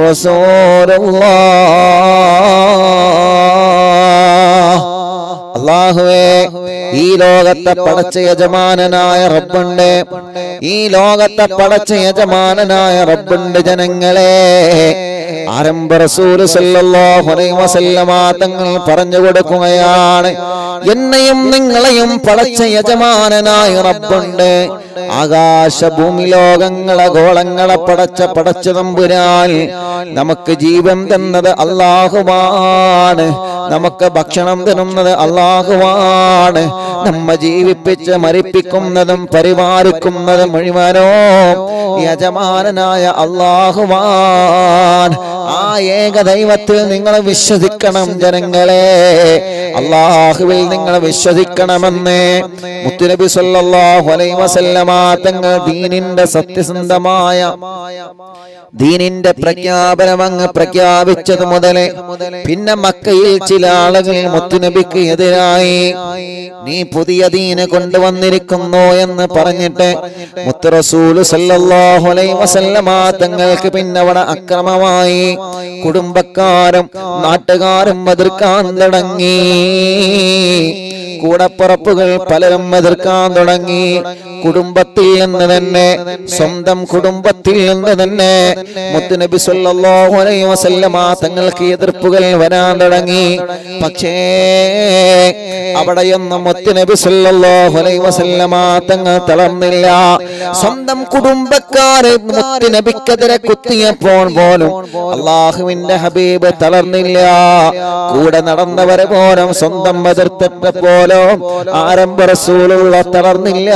റസൂലുള്ളാഹ് അള്ളാഹുവേ ഈ ലോകത്തെ പടച്ച യജമാനനായ റബ്ബുണ്ട് ഈ ലോകത്തെ പടച്ച യജമാനനായ റബ്ബുണ്ട് ജനങ്ങളെ ആരംഭ റസൂല് സല്ലല്ലാഹു അലൈഹി വസല്ലമ തങ്ങൾ പറഞ്ഞു കൊടുക്കുകയാണ് എന്നെയും നിങ്ങളെയും പടച്ച യജമാനനായ റബ്ബുണ്ട് ആകാശ ഭൂമി ലോകങ്ങളെ ഗോളങ്ങളെ പടച്ച പടച്ച തമ്പുരാൻ നമുക്ക് ജീവൻ തന്നത് അള്ളാഹുവാണ് നമുക്ക് ഭക്ഷണം തരുന്നത് അള്ളാഹുവാണ് നമ്മ ജീവിപ്പിച്ച് മരിപ്പിക്കുന്നതും പരിപാലിക്കുന്നതും മുഴുവനോ യജമാനനായ അള്ളാഹുവാൻ ആ ഏക ദൈവത്തിൽ നിങ്ങൾ വിശ്വസിക്കണം ജനങ്ങളെ അള്ളാഹുവിൽ നിങ്ങൾ വിശ്വസിക്കണമെന്ന് മുത്തുനബി സല്ലല്ലാഹു അലൈഹി വസല്ലമ തങ്ങൾ ദീനിന്റെ സത്യസന്ധമായ ദീനിന്റെ പ്രഖ്യാപനം അങ്ങ് പ്രഖ്യാപിച്ചത് മുതലേ പിന്നെ മക്കയിൽ ചില ആളുകൾ മുത്തുനബിക്ക് എതിരായി നീ പുതിയ ദീന് കൊണ്ടുവന്നിരിക്കുന്നു എന്ന് പറഞ്ഞിട്ട് മുത്തു റസൂല് സല്ലല്ലാഹു അലൈഹി വസല്ലമ തങ്ങൾക്ക് പിന്നെ അവിടെ അക്രമമായി കുടുംബക്കാരും നാട്ടുകാരും എതിർക്കാൻ തുടങ്ങി കൂടപ്പുറപ്പുകൾ പലരും എതിർക്കാൻ തുടങ്ങി കുടുംബത്തിൽ നിന്ന് തന്നെ സ്വന്തം കുടുംബത്തിൽ നിന്ന് തന്നെ മുത്തുനബി സല്ലല്ലാഹു അലൈഹി വസല്ലമ തങ്ങൾക്ക് എതിർപ്പുകൾ വരാൻ തുടങ്ങി പക്ഷേ അവിടെയൊന്നും മുത്തുനബി സല്ലല്ലാഹു അലൈഹി വസല്ലമ തങ്ങൾ തളർന്നില്ല സ്വന്തം കുടുംബക്കാരെ മുത്തുനബിക്കെതിരെ കുത്തിയപ്പോൾ പോലും അള്ളാഹുവിന്റെ ഹബീബ് തളർന്നില്ല കൂടെ നടന്നവരെ പോലും സ്വന്തം എതിർത്തിട്ട് പോലും ആരംഭ റസൂലുള്ള തളർന്നില്ല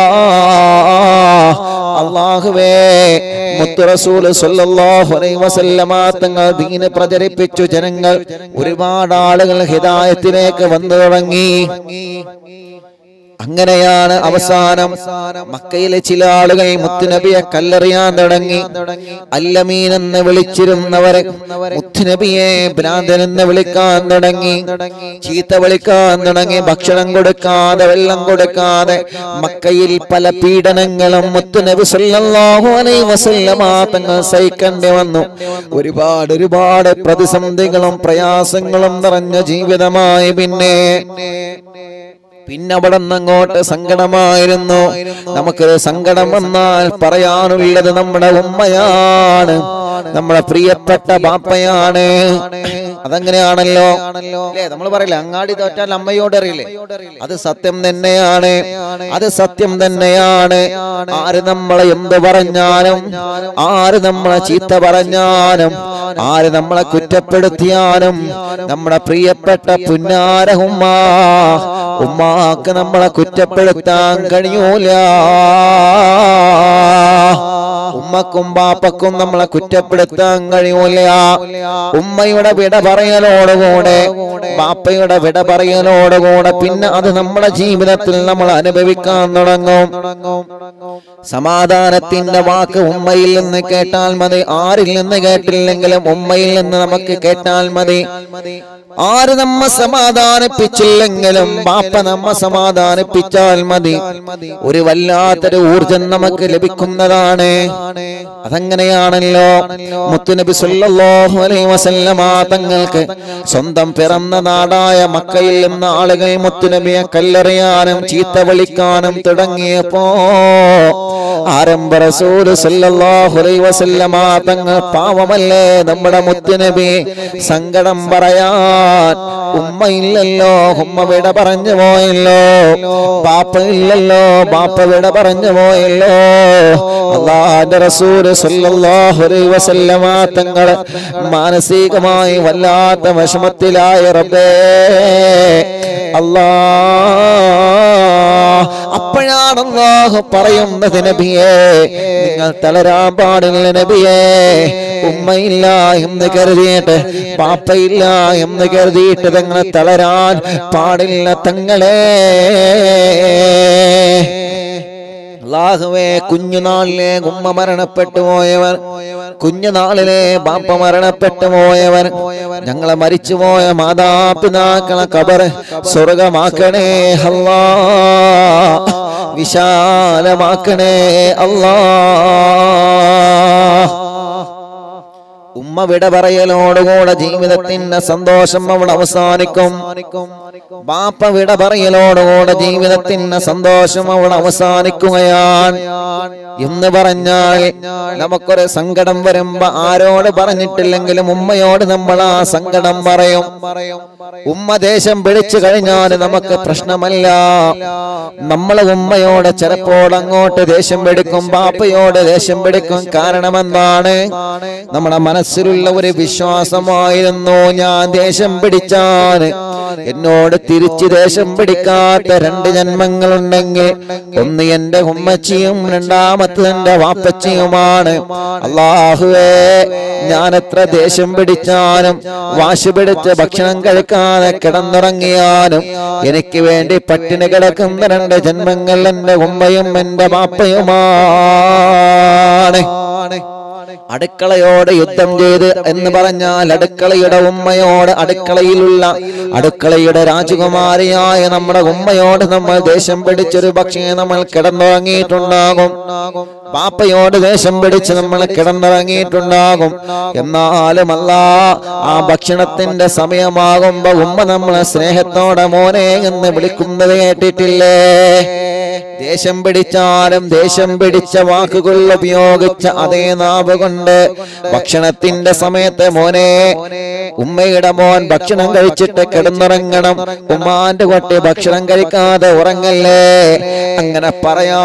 അള്ളാഹുവേ മുത്തു റസൂല് സല്ലല്ലാഹു അലൈഹി വസല്ലമ തങ്ങൾ ദീന് പ്രചരിപ്പിച്ചു ജനങ്ങൾ ഒരുപാട് ആളുകൾ ഹിദായത്തിലേക്ക് വന്നു തുടങ്ങി അങ്ങനെയാണ് അവസാനം മക്കയിലെ ചില ആളുകൾ മുത്തുനബിയെ കല്ലെറിയാൻ തുടങ്ങി അല്ലമീൻ എന്ന് വിളിച്ചിരുന്നവരെ മുത്തുനബിയെ ഭ്രാന്തൻ എന്ന് വിളിക്കാൻ തുടങ്ങി ചീത്ത വിളിക്കാൻ തുടങ്ങി ഭക്ഷണം കൊടുക്കാതെ വെള്ളം കൊടുക്കാതെ മക്കയിൽ പല പീഡനങ്ങളും മുത്തുനബി സല്ലല്ലാഹു അലൈഹി വസല്ലമ തങ്ങൾ സഹിക്കേണ്ടി വന്നു ഒരുപാട് ഒരുപാട് പ്രതിസന്ധികളും പ്രയാസങ്ങളും നിറഞ്ഞ ജീവിതമായി പിന്നെ പിന്നെ അവിടെ നിന്ന് അങ്ങോട്ട് സങ്കടമായിരുന്നു നമുക്ക് സങ്കടം വന്നാൽ പറയാനുള്ളത് നമ്മുടെ ഉമ്മയാണ് നമ്മുടെ പ്രിയപ്പെട്ട ബാപ്പയാണ് അതങ്ങനെയാണല്ലോ അല്ലേ നമ്മൾ പറയില്ല അങ്ങാടി തോറ്റാൽ അമ്മയോട് അറിയില്ലേ അത് സത്യം തന്നെയാണ് അത് സത്യം തന്നെയാണ് ആര് നമ്മളെ എന്ത് പറഞ്ഞാലും ആര് നമ്മളെ ചീത്ത പറഞ്ഞാലും ആര് നമ്മളെ കുറ്റപ്പെടുത്തിയാലും നമ്മുടെ പ്രിയപ്പെട്ട പുന്നാര ഉമ്മ ഉമ്മാക്ക് നമ്മളെ കുറ്റപ്പെടുത്താൻ കഴിയൂല ഉമ്മക്കും ബാപ്പക്കും നമ്മളെ കുറ്റപ്പെടുത്താൻ കഴിയൂല ഉമ്മയുടെ വിട പറയലോടുകൂടെ ബാപ്പയുടെ വിട പറയലോടുകൂടെ പിന്നെ അത് നമ്മുടെ ജീവിതത്തിൽ നമ്മൾ അനുഭവിക്കാൻ തുടങ്ങും സമാധാനത്തിന്റെ വാക്ക് ഉമ്മയിൽ നിന്ന് കേട്ടാൽ മതി ആരിൽ നിന്ന് കേട്ടില്ലെങ്കിലും ഉമ്മയിൽ നിന്ന് നമുക്ക് കേട്ടാൽ മതി ആര് നമ്മ സമാധാനിപ്പിച്ചില്ലെങ്കിലും ബാപ്പ നമ്മ സമാധാനിപ്പിച്ചാൽ മതി ഒരു വല്ലാത്തൊരു ഊർജം നമുക്ക് ലഭിക്കുന്നതാണ് അതങ്ങനെയാണല്ലോ മുത്തുനബി സല്ലല്ലാഹു അലൈഹി വസല്ലമ തങ്ങൾക്ക് സ്വന്തം പിറന്ന നാടായ മക്കയിൽ നിന്ന് ആളുകൾ മുത്തുനബിയെ കല്ലെറിയാനും ചീത്ത വിളിക്കാനും തുടങ്ങിയപ്പോ ആരംഭ റസൂല് സല്ലല്ലാഹു അലൈഹി വസല്ലമ തങ്ങൾ പാവമല്ലേ നമ്മുടെ മുത്തുനബി സങ്കടം പറയാൻ ഉമ്മ ഇല്ലല്ലോ ഉമ്മ വിട പറഞ്ഞു പോയല്ലോ ബാപ്പ ഇല്ലല്ലോ ബാപ്പ വിട പറഞ്ഞു പോയല്ലോ അള്ളാന്റെ റസൂല് സല്ലല്ലാഹു അലൈഹി വസല്ലമ തങ്ങൾ മാനസികമായി വല്ലാത്ത വിഷമത്തിലായ റബ്ബേ അല്ലാ അപ്പോഴാണ് അള്ളാഹു പറയുന്നത് നബിയേ നിങ്ങൾ തളരാൻ പാടില്ല നബിയേ ഉമ്മയില്ല എന്ന് കരുതിയിട്ട് പാപ്പയില്ല എന്ന് കരുതിയിട്ട് തങ്ങളെ തളരാൻ പാടില്ല തങ്ങളെ അള്ളാഹുവേ കുഞ്ഞുനാളിലെ ഉമ്മ മരണപ്പെട്ടു പോയവർ കുഞ്ഞുനാളിലെ ബാപ്പ മരണപ്പെട്ടു പോയവർ ഞങ്ങളെ മരിച്ചുപോയ മാതാപിതാക്കളെ കബർ സ്വർഗമാക്കണേ അല്ലാ വിശാലമാക്കണേ അല്ലാ ഉമ്മ വിട പറയലോടുകൂടെ ജീവിതത്തിന്റെ സന്തോഷം അവിടെ അവസാനിക്കും ബാപ്പ വിട പറയലോടുകൂടെ ജീവിതത്തിന്റെ സന്തോഷം അവിടെ അവസാനിക്കുകയാണ് എന്ന് പറഞ്ഞാൽ നമുക്കൊരു സങ്കടം വരുമ്പോ ആരോട് പറഞ്ഞിട്ടില്ലെങ്കിലും ഉമ്മയോട് നമ്മൾ ആ സങ്കടം പറയും ഉമ്മ ദേശം പിടിച്ചു കഴിഞ്ഞാൽ നമുക്ക് പ്രശ്നമല്ല നമ്മളെ ഉമ്മയോട് ചിലപ്പോൾ അങ്ങോട്ട് ദേഷ്യം പിടിക്കും ബാപ്പയോട് ദേഷ്യം പിടിക്കും കാരണം എന്താണ് നമ്മുടെ മനസ്സിലുള്ള ഒരു വിശ്വാസമായിരുന്നു ഞാൻ ദേഷ്യം പിടിച്ചാൽ എന്നോട് തിരിച്ച് ദേഷ്യം പിടിക്കാത്ത രണ്ട് ജന്മങ്ങളുണ്ടെങ്കിൽ ഒന്ന് എന്റെ ഉമ്മച്ചിയും രണ്ടാമത്തത് എന്റെ വാപ്പച്ചിയുമാണ് അള്ളാഹുവേ ഞാൻ എത്ര ദേഷ്യം പിടിച്ചാലും വാശി പിടിച്ച് ഭക്ഷണം കഴിക്കാതെ കിടന്നുറങ്ങിയാലും എനിക്ക് വേണ്ടി പട്ടിണി കിടക്കുന്ന രണ്ട് ജന്മങ്ങൾ എന്റെ ഉമ്മയും എന്റെ ബാപ്പയുമാണ് അടുക്കളയോട് യുദ്ധം ചെയ്ത് എന്ന് പറഞ്ഞാൽ അടുക്കളയുടെ ഉമ്മയോട് അടുക്കളയിലുള്ള അടുക്കളയുടെ രാജകുമാരിയായ നമ്മുടെ ഉമ്മയോട് നമ്മൾ ദേഷ്യം പിടിച്ചൊരു പക്ഷേ നമ്മൾ കിടന്നുറങ്ങിയിട്ടുണ്ടാകും പാപ്പയോട് ദേഷ്യം പിടിച്ച് നമ്മൾ കിടന്നിറങ്ങിയിട്ടുണ്ടാകും എന്നാലും അല്ല ആ ഭക്ഷണത്തിന്റെ സമയമാകുമ്പോ ഉമ്മ നമ്മളെ സ്നേഹത്തോടെ മോനെ എന്ന് വിളിക്കുന്നത് കേട്ടിട്ടില്ലേ ദേഷ്യം പിടിച്ചാലും ദേഷ്യം പിടിച്ച വാക്കുകൾ ഉപയോഗിച്ച അതേ നാവ് കൊണ്ട് ഭക്ഷണത്തിന്റെ സമയത്ത് മോനെ ഉമ്മയുടെ മോൻ ഭക്ഷണം കഴിച്ചിട്ട് കിടന്നുറങ്ങണം ഉമ്മാന്റെ കുട്ടി ഭക്ഷണം കഴിക്കാതെ ഉറങ്ങല്ലേ അങ്ങനെ പറയാൻ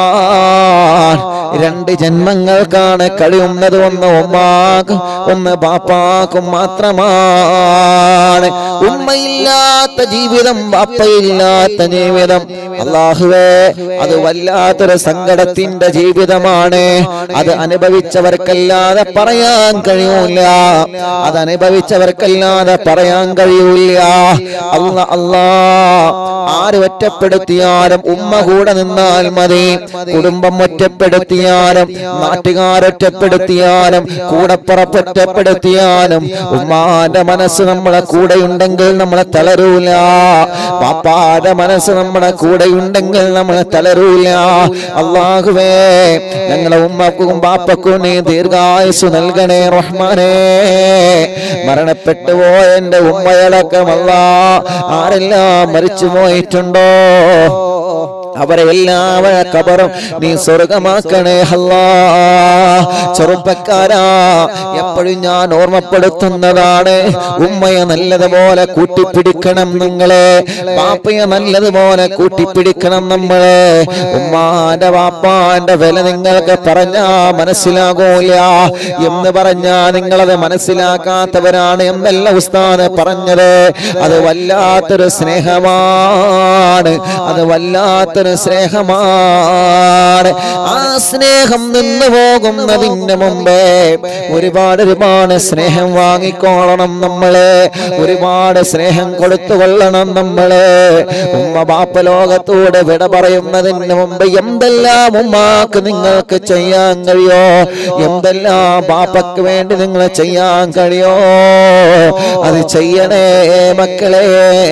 രണ്ട് ജന്മങ്ങൾക്കാണ് കഴിയുന്നത് ഒന്ന് ഉമ്മാക്കും ഒന്ന് ബാപ്പാക്കും മാത്രമാണ് ഉമ്മയില്ലാത്ത ജീവിതം ബാപ്പയില്ലാത്ത ജീവിതം അള്ളാഹുവേ അത് വല്ലാത്തൊരു സങ്കടത്തിന്റെ ജീവിതമാണ് അത് അനുഭവിച്ചവർക്കല്ലാതെ പറയാൻ കഴിയൂല അത് അനുഭവിച്ചവർക്കല്ലാതെ പറയാൻ കഴിയൂല അല്ല അല്ലാ ആര് ഒറ്റപ്പെടുത്തിയാലും ഉമ്മ കൂടെ നിന്നാൽ മതി കുടുംബം ഒറ്റപ്പെടുത്തിയാലും നാട്ടുകാരൊറ്റപ്പെടുത്തിയാലും കൂടപ്പുറപ്പൊറ്റപ്പെടുത്തിയാലും ഉമ്മാന്റെ മനസ്സ് നമ്മളെ കൂടെയുണ്ടെങ്കിൽ നമ്മളെ തളരൂല പാപ്പാന്റെ മനസ്സ് നമ്മുടെ കൂടെയുണ്ടെങ്കിൽ നമ്മളെ തളരൂല അള്ളാഹുവേ ഞങ്ങളെ ഉമ്മക്കും ബാപ്പക്കും നീ ദീർഘായുസ് നൽകണേ റഹ്മാനേ മരണപ്പെട്ടു പോയ എന്റെ ഉമ്മയടക്കമല്ല ആരെല്ലാം മരിച്ചു പോയിട്ടുണ്ടോ അവരെ എല്ലാവരെ കബറും നീ സ്വർഗമാക്കണേ അല്ലാ ചെറുപ്പക്കാരാ എപ്പോഴും ഞാൻ ഓർമ്മപ്പെടുത്തുന്നതാണ് ഉമ്മയെ നല്ലതുപോലെ കൂട്ടിപ്പിടിക്കണം നിങ്ങളെ പാപ്പയെ നല്ലതുപോലെ കൂട്ടിപ്പിടിക്കണം നമ്മളെ ഉമ്മാന്റെ വാപ്പാന്റെ വില നിങ്ങൾക്ക് പറഞ്ഞാ മനസ്സിലാകൂല എന്ന് പറഞ്ഞാ നിങ്ങളത് മനസ്സിലാക്കാത്തവരാണ് എന്നല്ല ഉസ്താദ് പറഞ്ഞത് അത് വല്ലാത്തൊരു സ്നേഹമാണ് അത് വല്ലാത്തൊരു സ്നേഹമാണ് ആ സ്നേഹം നിന്ന് പോകുന്നതിന് മുമ്പേ ഒരുപാട് ഒരുപാട് സ്നേഹം വാങ്ങിക്കോളണം നമ്മള് ഒരുപാട് സ്നേഹം കൊടുത്തുകൊള്ളണം നമ്മള് ഉമ്മ ബാപ്പ ലോകത്തോട് വിട പറയുന്നതിന് മുമ്പ് എന്തെല്ലാം ഉമ്മാക്ക് നിങ്ങൾക്ക് ചെയ്യാൻ കഴിയോ എന്തെല്ലാം ബാപ്പക്ക് വേണ്ടി നിങ്ങൾ ചെയ്യാൻ കഴിയോ അത് ചെയ്യണേ മക്കളെ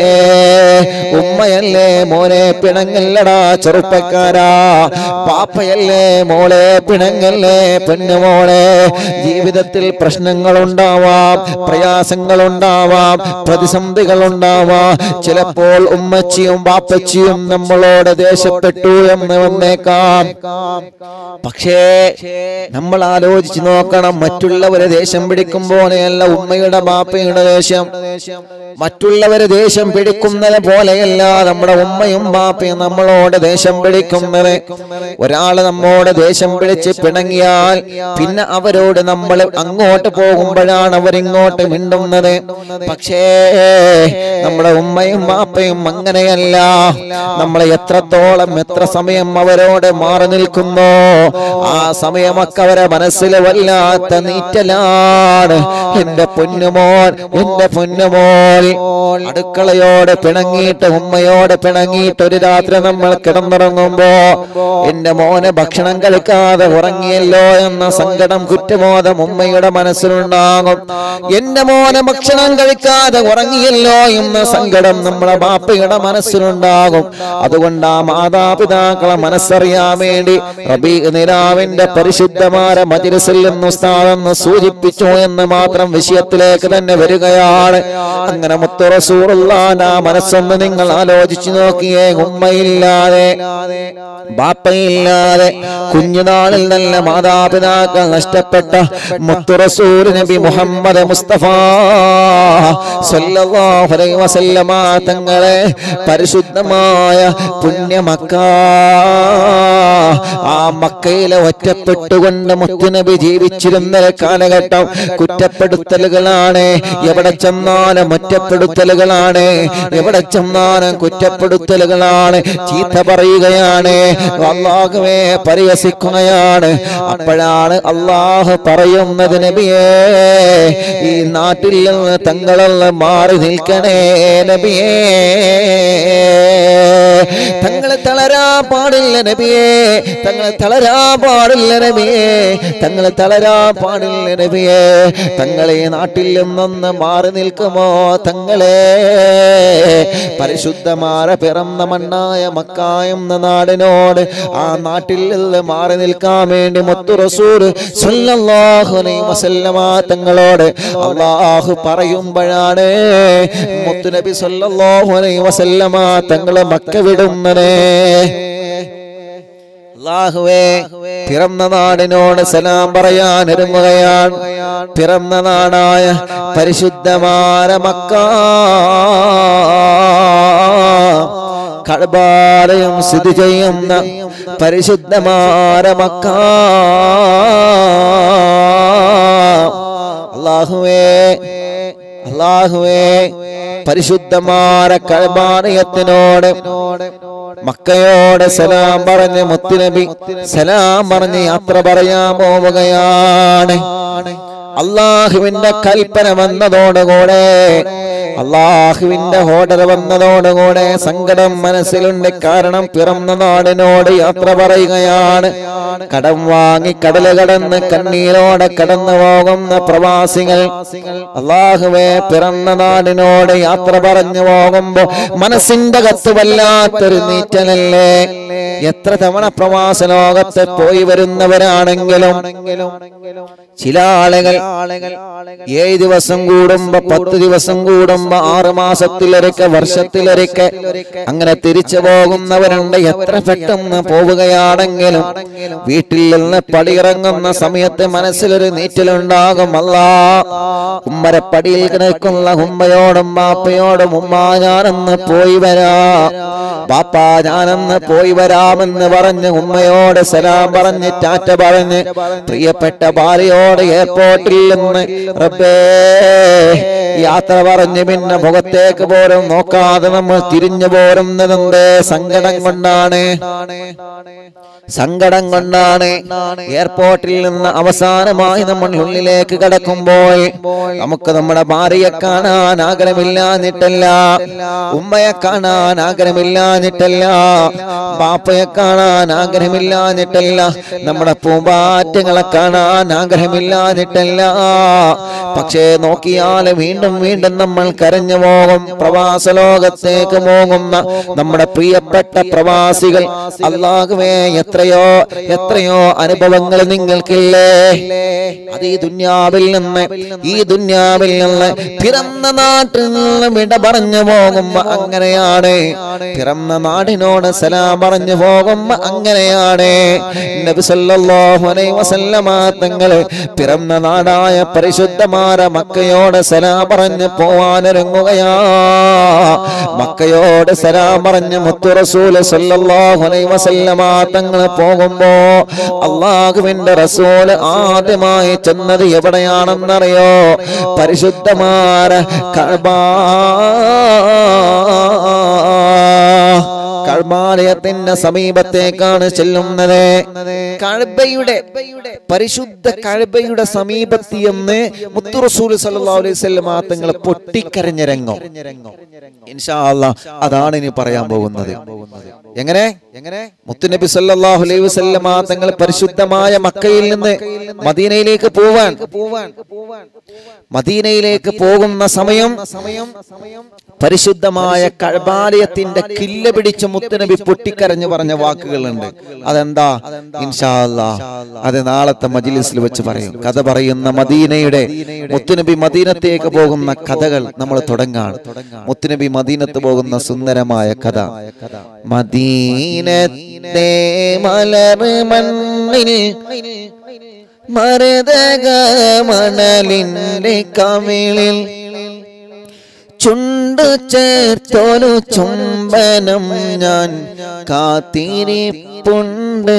ഉമ്മയല്ലേ മോനെ പിണങ്ങല്ലടാ ചെറുപ്പക്കാരാ പാപ്പയല്ലേ മോളെ പിണങ്ങല്ലേ പെണ്ണുമോളെ ജീവിതത്തിൽ പ്രശ്നങ്ങൾ ഉണ്ടാവാം പ്രയാസങ്ങൾ ഉണ്ടാവാം പ്രതിസന്ധികൾ ഉണ്ടാവാം ചിലപ്പോൾ ഉമ്മച്ചിയും ബാപ്പച്ചിയും നമ്മളോട് ദേഷ്യപ്പെട്ടു എന്ന് വന്നേക്കാം പക്ഷേ നമ്മൾ ആലോചിച്ച് നോക്കണം മറ്റുള്ളവരെ ദേഷ്യം പിടിക്കും പോലെയല്ല ഉമ്മയുടെ ബാപ്പയുടെ ദേഷ്യം മറ്റുള്ളവരെ ദേഷ്യം പിടിക്കുന്നത് പോലെയല്ല നമ്മുടെ ഉമ്മയും ബാപ്പയും നമ്മളോട് നമ്മോട് ദേഷ്യം പിടിക്കുന്നത് ഒരാള് നമ്മോട് ദേഷ്യം പിടിച്ച് പിണങ്ങിയാൽ പിന്നെ അവരോട് നമ്മൾ അങ്ങോട്ട് പോകുമ്പോഴാണ് അവരിങ്ങോട്ട് മിണ്ടുന്നത് പക്ഷേ നമ്മുടെ ഉമ്മയും വാപ്പയും അങ്ങനെയല്ല നമ്മളെ എത്രത്തോളം എത്ര സമയം അവരോട് മാറി നിൽക്കുന്നോ ആ സമയമൊക്കെ അവരെ മനസ്സിൽ വല്ലാത്ത നീറ്റലാണ് എന്റെ പൊന്നുമോൻ എന്റെ പൊന്നുമോൾ അടുക്കളയോട് പിണങ്ങിയിട്ട് ഉമ്മയോട് പിണങ്ങിയിട്ട് ഒരു രാത്രി നമ്മൾ കിടന്നുറങ്ങുമ്പോ എന്റെ മോനെ ഭക്ഷണം കഴിക്കാതെ ഉറങ്ങിയല്ലോ എന്ന സങ്കടം കുറ്റബോധം ഉമ്മയുടെ മനസ്സിലുണ്ടാകും എന്റെ മോനെ ഭക്ഷണം കഴിക്കാതെ ഉറങ്ങിയല്ലോ എന്ന സങ്കടം നമ്മളെ ബാപ്പയുടെ മനസ്സിലുണ്ടാകും അതുകൊണ്ട് ആ മാതാപിതാക്കളെ മനസ്സറിയാൻ വേണ്ടി റബീ നിലാവിന്റെ പരിശുദ്ധമായ മജിലിസിൽ നിന്ന് ഉസ്താദെന്ന് സൂചിപ്പിച്ചു എന്ന് മാത്രം വിഷയത്തിലേക്ക് തന്നെ വരികയാണ് അങ്ങനെ മുത്തുറസൂറുള്ള മനസ്സൊന്ന് നിങ്ങൾ ആലോചിച്ചു നോക്കിയേ ഉമ്മയില്ലാതെ ബാപ്പയില്ലാതെ കുഞ്ഞുനാളിൽ നല്ല മാതാപിതാക്കൾ നഷ്ടപ്പെട്ട മുത്തുറസൂർ നബി മുഹമ്മദ് മുസ്തഫ സല്ലല്ലാഹു അലൈഹി വസല്ലമ തങ്ങളെ പരിശുദ്ധമായ പുണ്യമക്ക ആ മക്കയിലെ ഒറ്റപ്പെട്ടുകൊണ്ട് മുത്തുനബി ജീവിച്ചിരുന്ന ഒരു കാലഘട്ടം കുറ്റപ്പെടുത്തലുകളാണ് എവിടെ ചെന്നാലും ഒറ്റപ്പെടുത്തലുകളാണ് എവിടെ ചെന്നാലും കുറ്റപ്പെടുത്തലുകളാണ് ചീത്ത പറയുകയാണ് അള്ളാഹുവെ പരിഹസിക്കുകയാണ് അപ്പോഴാണ് അള്ളാഹു പറയുന്നത് നബിയേ ഈ നാട്ടിൽ നിന്ന് തങ്ങളെന്ന് മാറി നിൽക്കണേ നബിയേ തങ്ങളെ തളരാ പാടില്ല നബിയേ തങ്ങളെ തളരാ പാടില്ല നബിയേ തങ്ങളെ തളരാ പാടില്ല നബിയേ തങ്ങളെ നാട്ടിൽ നിന്നൊന്ന് മാറി നിൽക്കുമോ തങ്ങളെ പരിശുദ്ധമാര പിറന്ന മണ്ണായ മക്കായ എന്ന നാടിനോട് ആ നാട്ടിൽ നിന്ന് മാറി നിൽക്കാൻ വേണ്ടി മുത്തു റസൂർ സല്ലല്ലാഹു അലൈഹി വസല്ലമ തങ്ങളോട് അള്ളാഹു പറയുമ്പോഴാണ് മുത്തുനബി സല്ലല്ലാഹു അലൈഹി വസല്ലമ തങ്ങളെ മക്ക വിടുന്നതേ അള്ളാഹുവേ പിറന്ന നാടിനോട് സലാം പറയാൻ ഒരുങ്ങുകയാണ് പിറന്ന നാടായ പരിശുദ്ധമായ മക്ക കടബാലയം സ്ഥിതി ചെയ്യുന്ന പരിശുദ്ധമായ മക്ക അള്ളാഹുവേ അള്ളാഹുവേ പരിശുദ്ധമായ കഴബാലയത്തിനോട് മക്കയോട് സലാം പറഞ്ഞ് മുത്തുനബി സലാം പറഞ്ഞ് യാത്ര പറയാൻ പോവുകയാണ് അള്ളാഹുവിന്റെ കൽപ്പന വന്നതോടുകൂടെ അള്ളാഹുവിന്റെ ഓർഡർ വന്നതോടുകൂടെ സങ്കടം മനസ്സിലുണ്ട് കാരണം പിറന്ന നാടിനോട് യാത്ര പറയുകയാണ് കടം വാങ്ങി കടൽ കടന്ന് കണ്ണീരോടെ കടന്നു പോകുന്ന പ്രവാസികൾ അള്ളാഹുവെ പിറന്ന നാടിനോട് യാത്ര പറഞ്ഞു പോകുമ്പോ മനസ്സിന്റെ കത്ത് വല്ലാത്തൊരു നീറ്റലല്ലേ എത്ര തവണ പ്രവാസ ലോകത്ത് പോയി വരുന്നവരാണെങ്കിലും ചില ആളുകൾ ഏഴ് ദിവസം കൂടുമ്പോ പത്ത് ദിവസം കൂടുമ്പോ ആറ് മാസത്തിലൊരിക്കെ വർഷത്തിലൊരിക്കെ അങ്ങനെ തിരിച്ചു പോകുന്നവരുണ്ട് എത്ര പെട്ടെന്ന് പോവുകയാണെങ്കിലും വീട്ടിൽ നിന്ന് പടിയിറങ്ങുന്ന സമയത്ത് മനസ്സിലൊരു നീറ്റലുണ്ടാകും അല്ലാ ഉമ്മരപ്പടിയിൽ നിൽക്കുന്ന ഉമ്മയോടും ബാപ്പയോടും ഉമ്മ ഞാനെന്ന് പോയി വരാ ബാപ്പ ഞാനെന്ന് പോയി വരാമെന്ന് പറഞ്ഞ് ഉമ്മയോട് സലാം പറഞ്ഞ് ടാറ്റ പറഞ്ഞ് പ്രിയപ്പെട്ട ഭാര്യയോട് എയർപോർട്ടിൽ നിന്ന് റബ്ബേ യാത്ര പറഞ്ഞ് പിന്നെ മുഖത്തേക്ക് പോലും നോക്കാതെ നമ്മൾ തിരിഞ്ഞു പോരുന്നതെന്തേ സങ്കടം കൊണ്ടാണ് സങ്കടം കൊണ്ടാണ് എയർപോർട്ടിൽ നിന്ന് അവസാനമായി നമ്മൾ ഉള്ളിലേക്ക് കടക്കുമ്പോൾ നമുക്ക് നമ്മുടെ ഭാര്യയെ കാണാൻ ആഗ്രഹമില്ലാഞ്ഞിട്ടല്ല ഉമ്മയെ കാണാൻ ആഗ്രഹമില്ലാഞ്ഞിട്ടല്ല പാപ്പയെ കാണാൻ ആഗ്രഹമില്ലാഞ്ഞിട്ടല്ല നമ്മുടെ പൂമ്പാറ്റങ്ങളെ കാണാൻ ആഗ്രഹമില്ലാഞ്ഞിട്ടല്ല പക്ഷേ നോക്കിയാൽ വീണ്ടും വീണ്ടും നമ്മൾ കരഞ്ഞു പോകും പ്രവാസ ലോകത്തേക്ക് പോകുന്ന നമ്മുടെ പ്രിയപ്പെട്ട പ്രവാസികൾ അള്ളാഹുവേ എത്രയോ എത്രയോ അനുഭവങ്ങൾ നിങ്ങൾക്കില്ലേ അത് ഈ ദുന്യാവിൽ നിന്ന് ഈ ദുന്യാവിൽ നിന്ന് പിറന്ന നാട്ടിൽ നിന്ന് വിട പറഞ്ഞു പോകുമ്പോ അങ്ങനെയാണ് പിറന്ന നാടിനോട് സലാം പറഞ്ഞു പോകുമ്പോ അങ്ങനെയാണ് നബി സല്ലല്ലാഹു അലൈഹി വസല്ലമ തങ്ങൾ പിറന്ന നാടായ പരിശുദ്ധമായ മക്കയോട് സലാം പറഞ്ഞു പോവാനൊരുങ്ങുകയാ മക്കയോട് സലാം പറഞ്ഞ മുത്തു റസൂല് സല്ലല്ലാഹു അലൈഹി വസല്ലമ തങ്ങൾ പോകുമ്പോ അള്ളാഹുവിന്റെ റസൂല് ആദ്യമായി ചെന്നത് എവിടെയാണെന്നറിയോ പരിശുദ്ധമായ കഅബ കഴബാലയത്തിന്റെ സമീപത്തേക്കാണ് ചെല്ലുന്നത് കഴബയുടെ പരിശുദ്ധ കഴബയുടെ സമീപത്തി എന്ന് മുത്തു റസൂൽ സല്ലല്ലാഹു അലൈഹി വസല്ലം തങ്ങൾ പൊട്ടിക്കരഞ്ഞ രംഗം ഇൻഷാ അല്ലാ അതാണ് ഇനി പറയാൻ പോകുന്നത് എങ്ങനെ എങ്ങനെ മുത്തുനബി സല്ലല്ലാഹു അലൈഹി വസല്ലം തങ്ങൾ പരിശുദ്ധമായ മക്കയിൽ നിന്ന് മദീനയിലേക്ക് പോവാൻ മദീനയിലേക്ക് പോകുന്ന സമയം പരിശുദ്ധമായ കഴബാലയത്തിന്റെ കില്ല പിടിച്ച് മുത്തുനബി പൊട്ടിക്കരഞ്ഞു പറഞ്ഞ വാക്കുകളുണ്ട് അതെന്താ ഇൻഷാ അല്ലാ അത് നാളത്തെ മജിലിസിൽ വെച്ച് പറയും കഥ പറയുന്ന മദീനയുടെ മുത്തുനബി മദീനത്തേക്ക് പോകുന്ന കഥകൾ നമ്മൾ തുടങ്ങാണ് മുത്തുനബി മദീനത്ത് പോകുന്ന സുന്ദരമായ കഥ മദീനത്തെ മലർ മണ്ണിൽ മരതക മണലിന്റെ കമിളിൽ ചുണ്ടു ചേർത്തൊരു ചുംബനം ഞാൻ കാത്തിരിപ്പുണ്ട്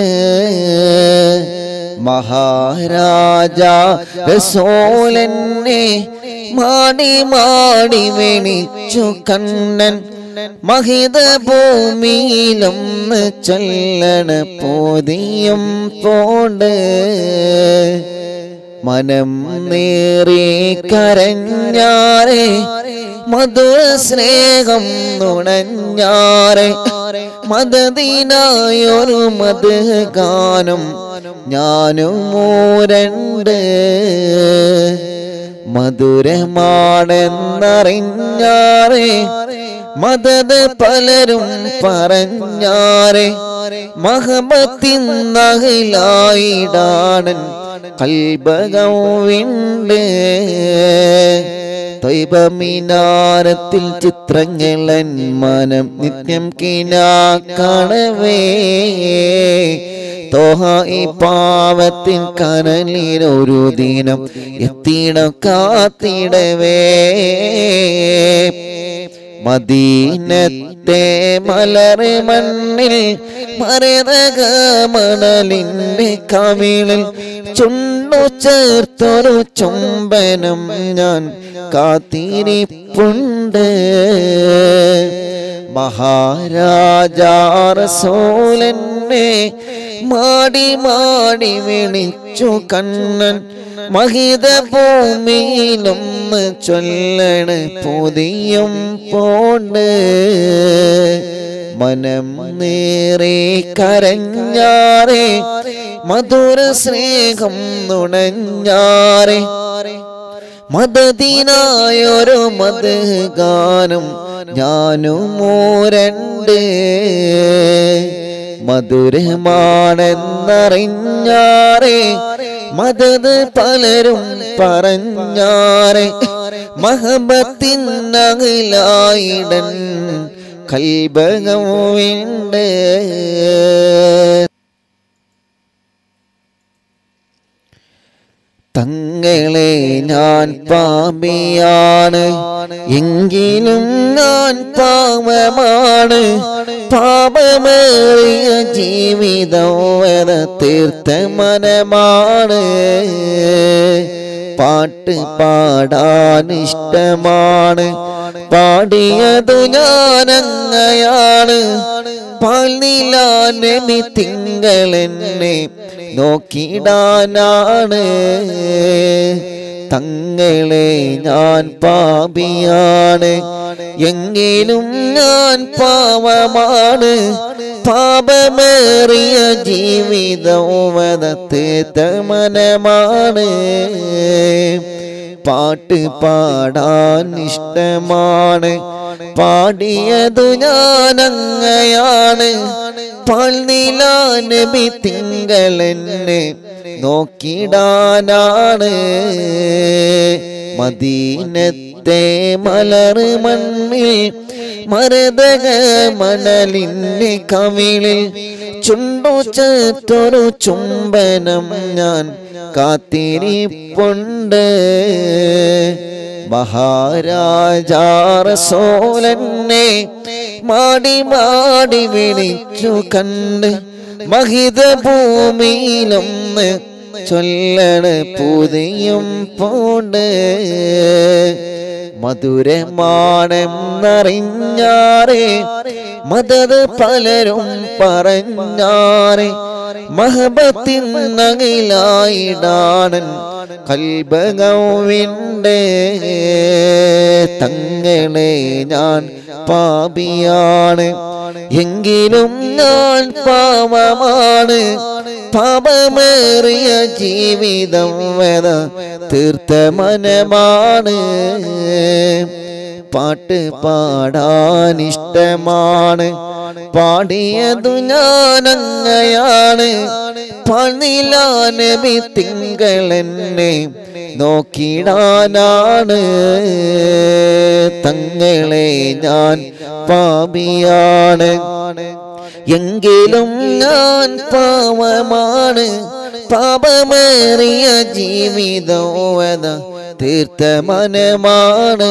മഹാരാജ റസൂലെന്നെ മാടി മാടി വെണിച്ചു കണ്ണൻ മഹിത ഭൂമിയിലൊന്ന് ചൊല്ലണ പോതിയും പോണ്ട് മനം നേറി കരഞ്ഞാറേ മധുര സ്നേഹം നുണഞ്ഞാറെ മദതിനായൊരു മത് ഗാനം ഞാനും മൂരണ്ട് മധുരമാണെന്നറിഞ്ഞാറേ മദത് പലരും പറഞ്ഞാറെ മഹബത്തിൻ നഹിലായിടാണൻ കൽബകം വിണ്ട് തൊയ്ബമിനാരത്തിൽ ചിത്രങ്ങളൻ മനം നിത്യം കിനാ കാണവേ തോഹ ഈ പാവത്തിൻ കനലിനൊരു ദിനം എത്തിട കാത്തിടവേ മദീനത്തെ മലറ് മണ്ണിൽ മരതക മണലിന്റെ കവിളിൽ ചുണ്ടു ചേർത്തൊരു ചുംബനം ഞാൻ കാത്തിരിപ്പുണ്ട് മഹാരാജാറസോലന്നെ മാടി മാടി വിളിച്ചു കണ്ണൻ മഹിത ഭൂമിയിലൊന്ന് ചൊല്ലണ് പുതിയും പോണ്ട് മനം നേറെ കരഞ്ഞാറേ മധുര സ്നേഹം നുണഞ്ഞാറേ മദതിനായൊരു മത് ഗാനം ഞാനും മൂരണ്ട് മധുരമാണെന്നറിഞ്ഞാറേ മദത് പലരും പറഞ്ഞാറേ മഹബത്തിൻ അകിലായിടൻ കൽബകം വീണ്ട് തങ്ങളെ ഞാൻ പാപിയാണ് എങ്കിലും ഞാൻ പാവമാണ് പാപമേറിയ ജീവിതം വര തീർത്ത മനമാണ് പാട്ട് പാടാൻ ഇഷ്ടമാണ് പാടിയതു ഞാനങ്ങയാണ് പാൽനിലാനമി തിങ്കളെന്നെ നോക്കിടാനാണ് തങ്ങളെ ഞാൻ പാപിയാണ് എങ്കിലും ഞാൻ പാവമാണ് പാപമേറിയ ജീവിതവനത്തെ മനമാണ് പാട്ട് പാടാൻ ഇഷ്ടമാണ് പാടിയതു ഞാനങ്ങയാണ് പാൽനിലാനബി തിങ്കളെന്നെ നോക്കിടാനാണ് മദീനത്തെ മലറ് മണ്ണിൽ മരതക മണലിന്റെ കവിളിൽ ചുണ്ടു ചേർത്തൊരു ചുംബനം ഞാൻ കാത്തിരിപ്പുണ്ട് മഹാരാജാറസോലന്നെ മാടി മാടി വിളിച്ചു കണ്ട് മഹിത ഭൂമിയിലൊന്ന് ചൊല്ലണ പുതിയും പോണ്ട് മധുരമാണെന്നറിഞ്ഞാറേ മദത് പലരും പറഞ്ഞാറേ മഹബത്തിൻ നകിലായിടാണൻ കൽബകവിൻ്റെ തങ്ങളെ ഞാൻ പാപിയാണ് എങ്കിലും ഞാൻ പാവമാണ് പാപമേറിയ ജീവിതം വത തീർത്ത മനമാണ് പാട്ട് പാടാൻ ഇഷ്ടമാണ് പാടിയതു ഞാനങ്ങയാണ് പണില നബി തിങ്കളെന്നെ നോക്കിടാനാണ് തങ്ങളെ ഞാൻ പാപിയാണ് എങ്കിലും ഞാൻ പാവമാണ് പാപമേറിയ ജീവിതോവത തീർത്ത മനമാണ്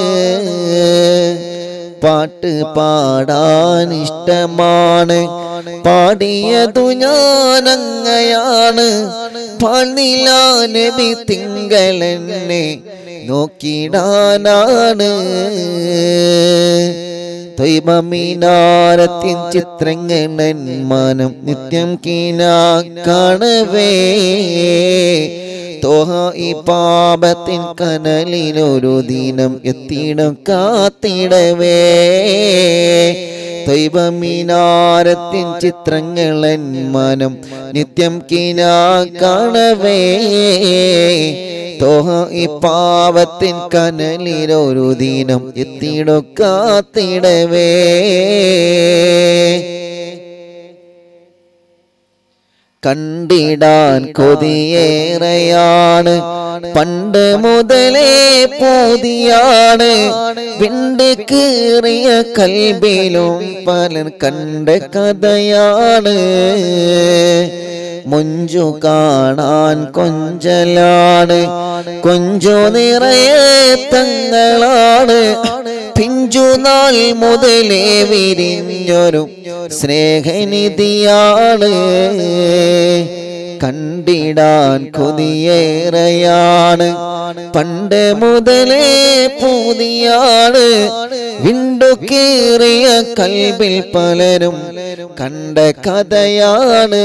പാട്ട് പാടാൻ ഇഷ്ടമാണ് പാടിയതു ഞാനങ്ങയാണ് പണില നബി തിങ്കളെന്നെ നോക്കിടാനാണ് തൊയ്മീനാരത്തിൻ ചിത്രങ്ങളൻ മനം നിത്യം കീന കാണവേ തോഹ ഈ പാപത്തിൻ കനലിലൊരു ദിനം എത്തിയിടം കാത്തിടവേ തൊയ്മീനാരത്തിൻ ചിത്രങ്ങളൻ മനം നിത്യം കീന കാണവേ തോഹ ഈ പാവത്തിൻ കനലിലൊരു ദിനം എത്തിയിടക്കാത്തിടവേ കണ്ടിടാൻ കൊതിയേറെയാണ് പണ്ട് മുതലേ പൂതിയാണ് വിണ്ട് കീറിയ കൽബിലും പലർ കണ്ട കഥയാണ് മുഞ്ചു കാണാൻ കൊഞ്ചലാണ് കൊഞ്ചു നിറയെ തങ്ങളാണ് പിഞ്ചു നാൾ മുതലേ വിരിഞ്ഞൊരു സ്നേഹനിധിയാണ് കണ്ടിടാൻ കൊതിയേറെയാണ് പണ്ട് മുതലേ പൂതിയാണ് വിണ്ടു കീറിയ കൽബിൽ പലരും കണ്ട കഥയാണ്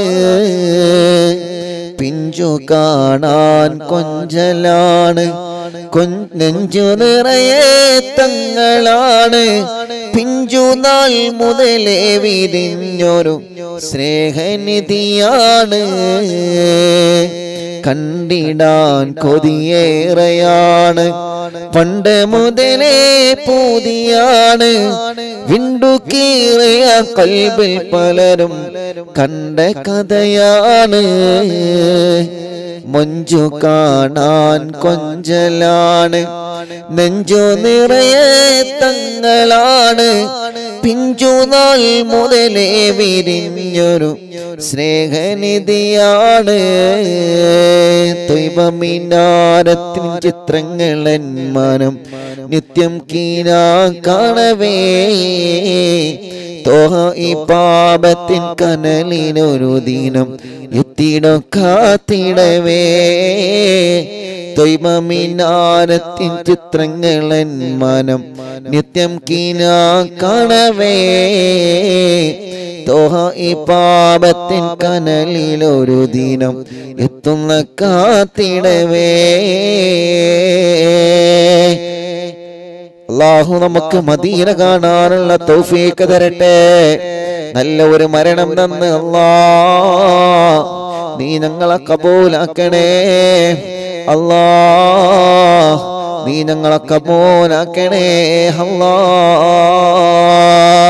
പിഞ്ചു കാണാൻ കൊഞ്ചലാണ് നെഞ്ചു നിറയെ തങ്ങളാണ് പിഞ്ചു നാൾ മുതലേ വിരിഞ്ഞൊരു സ്നേഹനിധിയാണ് കണ്ടിടാൻ കൊതിയേറെയാണ് പണ്ട് മുതലേ പൂതിയാണ് വിണ്ടു കീറിയ കൽബിൽ പലരും കണ്ട കഥയാണ് മൊഞ്ചു കാണാൻ കൊഞ്ചലാണ് നെഞ്ചു നിറയെ തങ്ങളാണ് പിഞ്ചു നാൾ മുതലേ വിരിഞ്ഞൊരു സ്നേഹനിധിയാണ് തൊയ്മിനാരത്തിൻ ചിത്രങ്ങളൻ മനം നിത്യം കീനാ കാണവേ തോഹ ഈ പാപത്തിൻ കനലിനൊരു ദിനം എത്തിടോ കാത്തിടവേ തൊയ്മിനാരത്തിൻ ചിത്രങ്ങളൻ മനം നിത്യം കീനാ കാണവേ തോഹ ഈ പാപത്തിൻ കനലിലൊരു ദിനം എത്തുന്ന കാത്തിടവേ അള്ളാഹു നമുക്ക് മദീന കാണാനുള്ള തൗഫീക്ക് തരട്ടെ നല്ല ഒരു മരണം തന്ന് അല്ലാ നീ ഞങ്ങളെ കബൂലാക്കണേ അല്ലാ നീ ഞങ്ങളെ കബൂലാക്കണേ അല്ലാ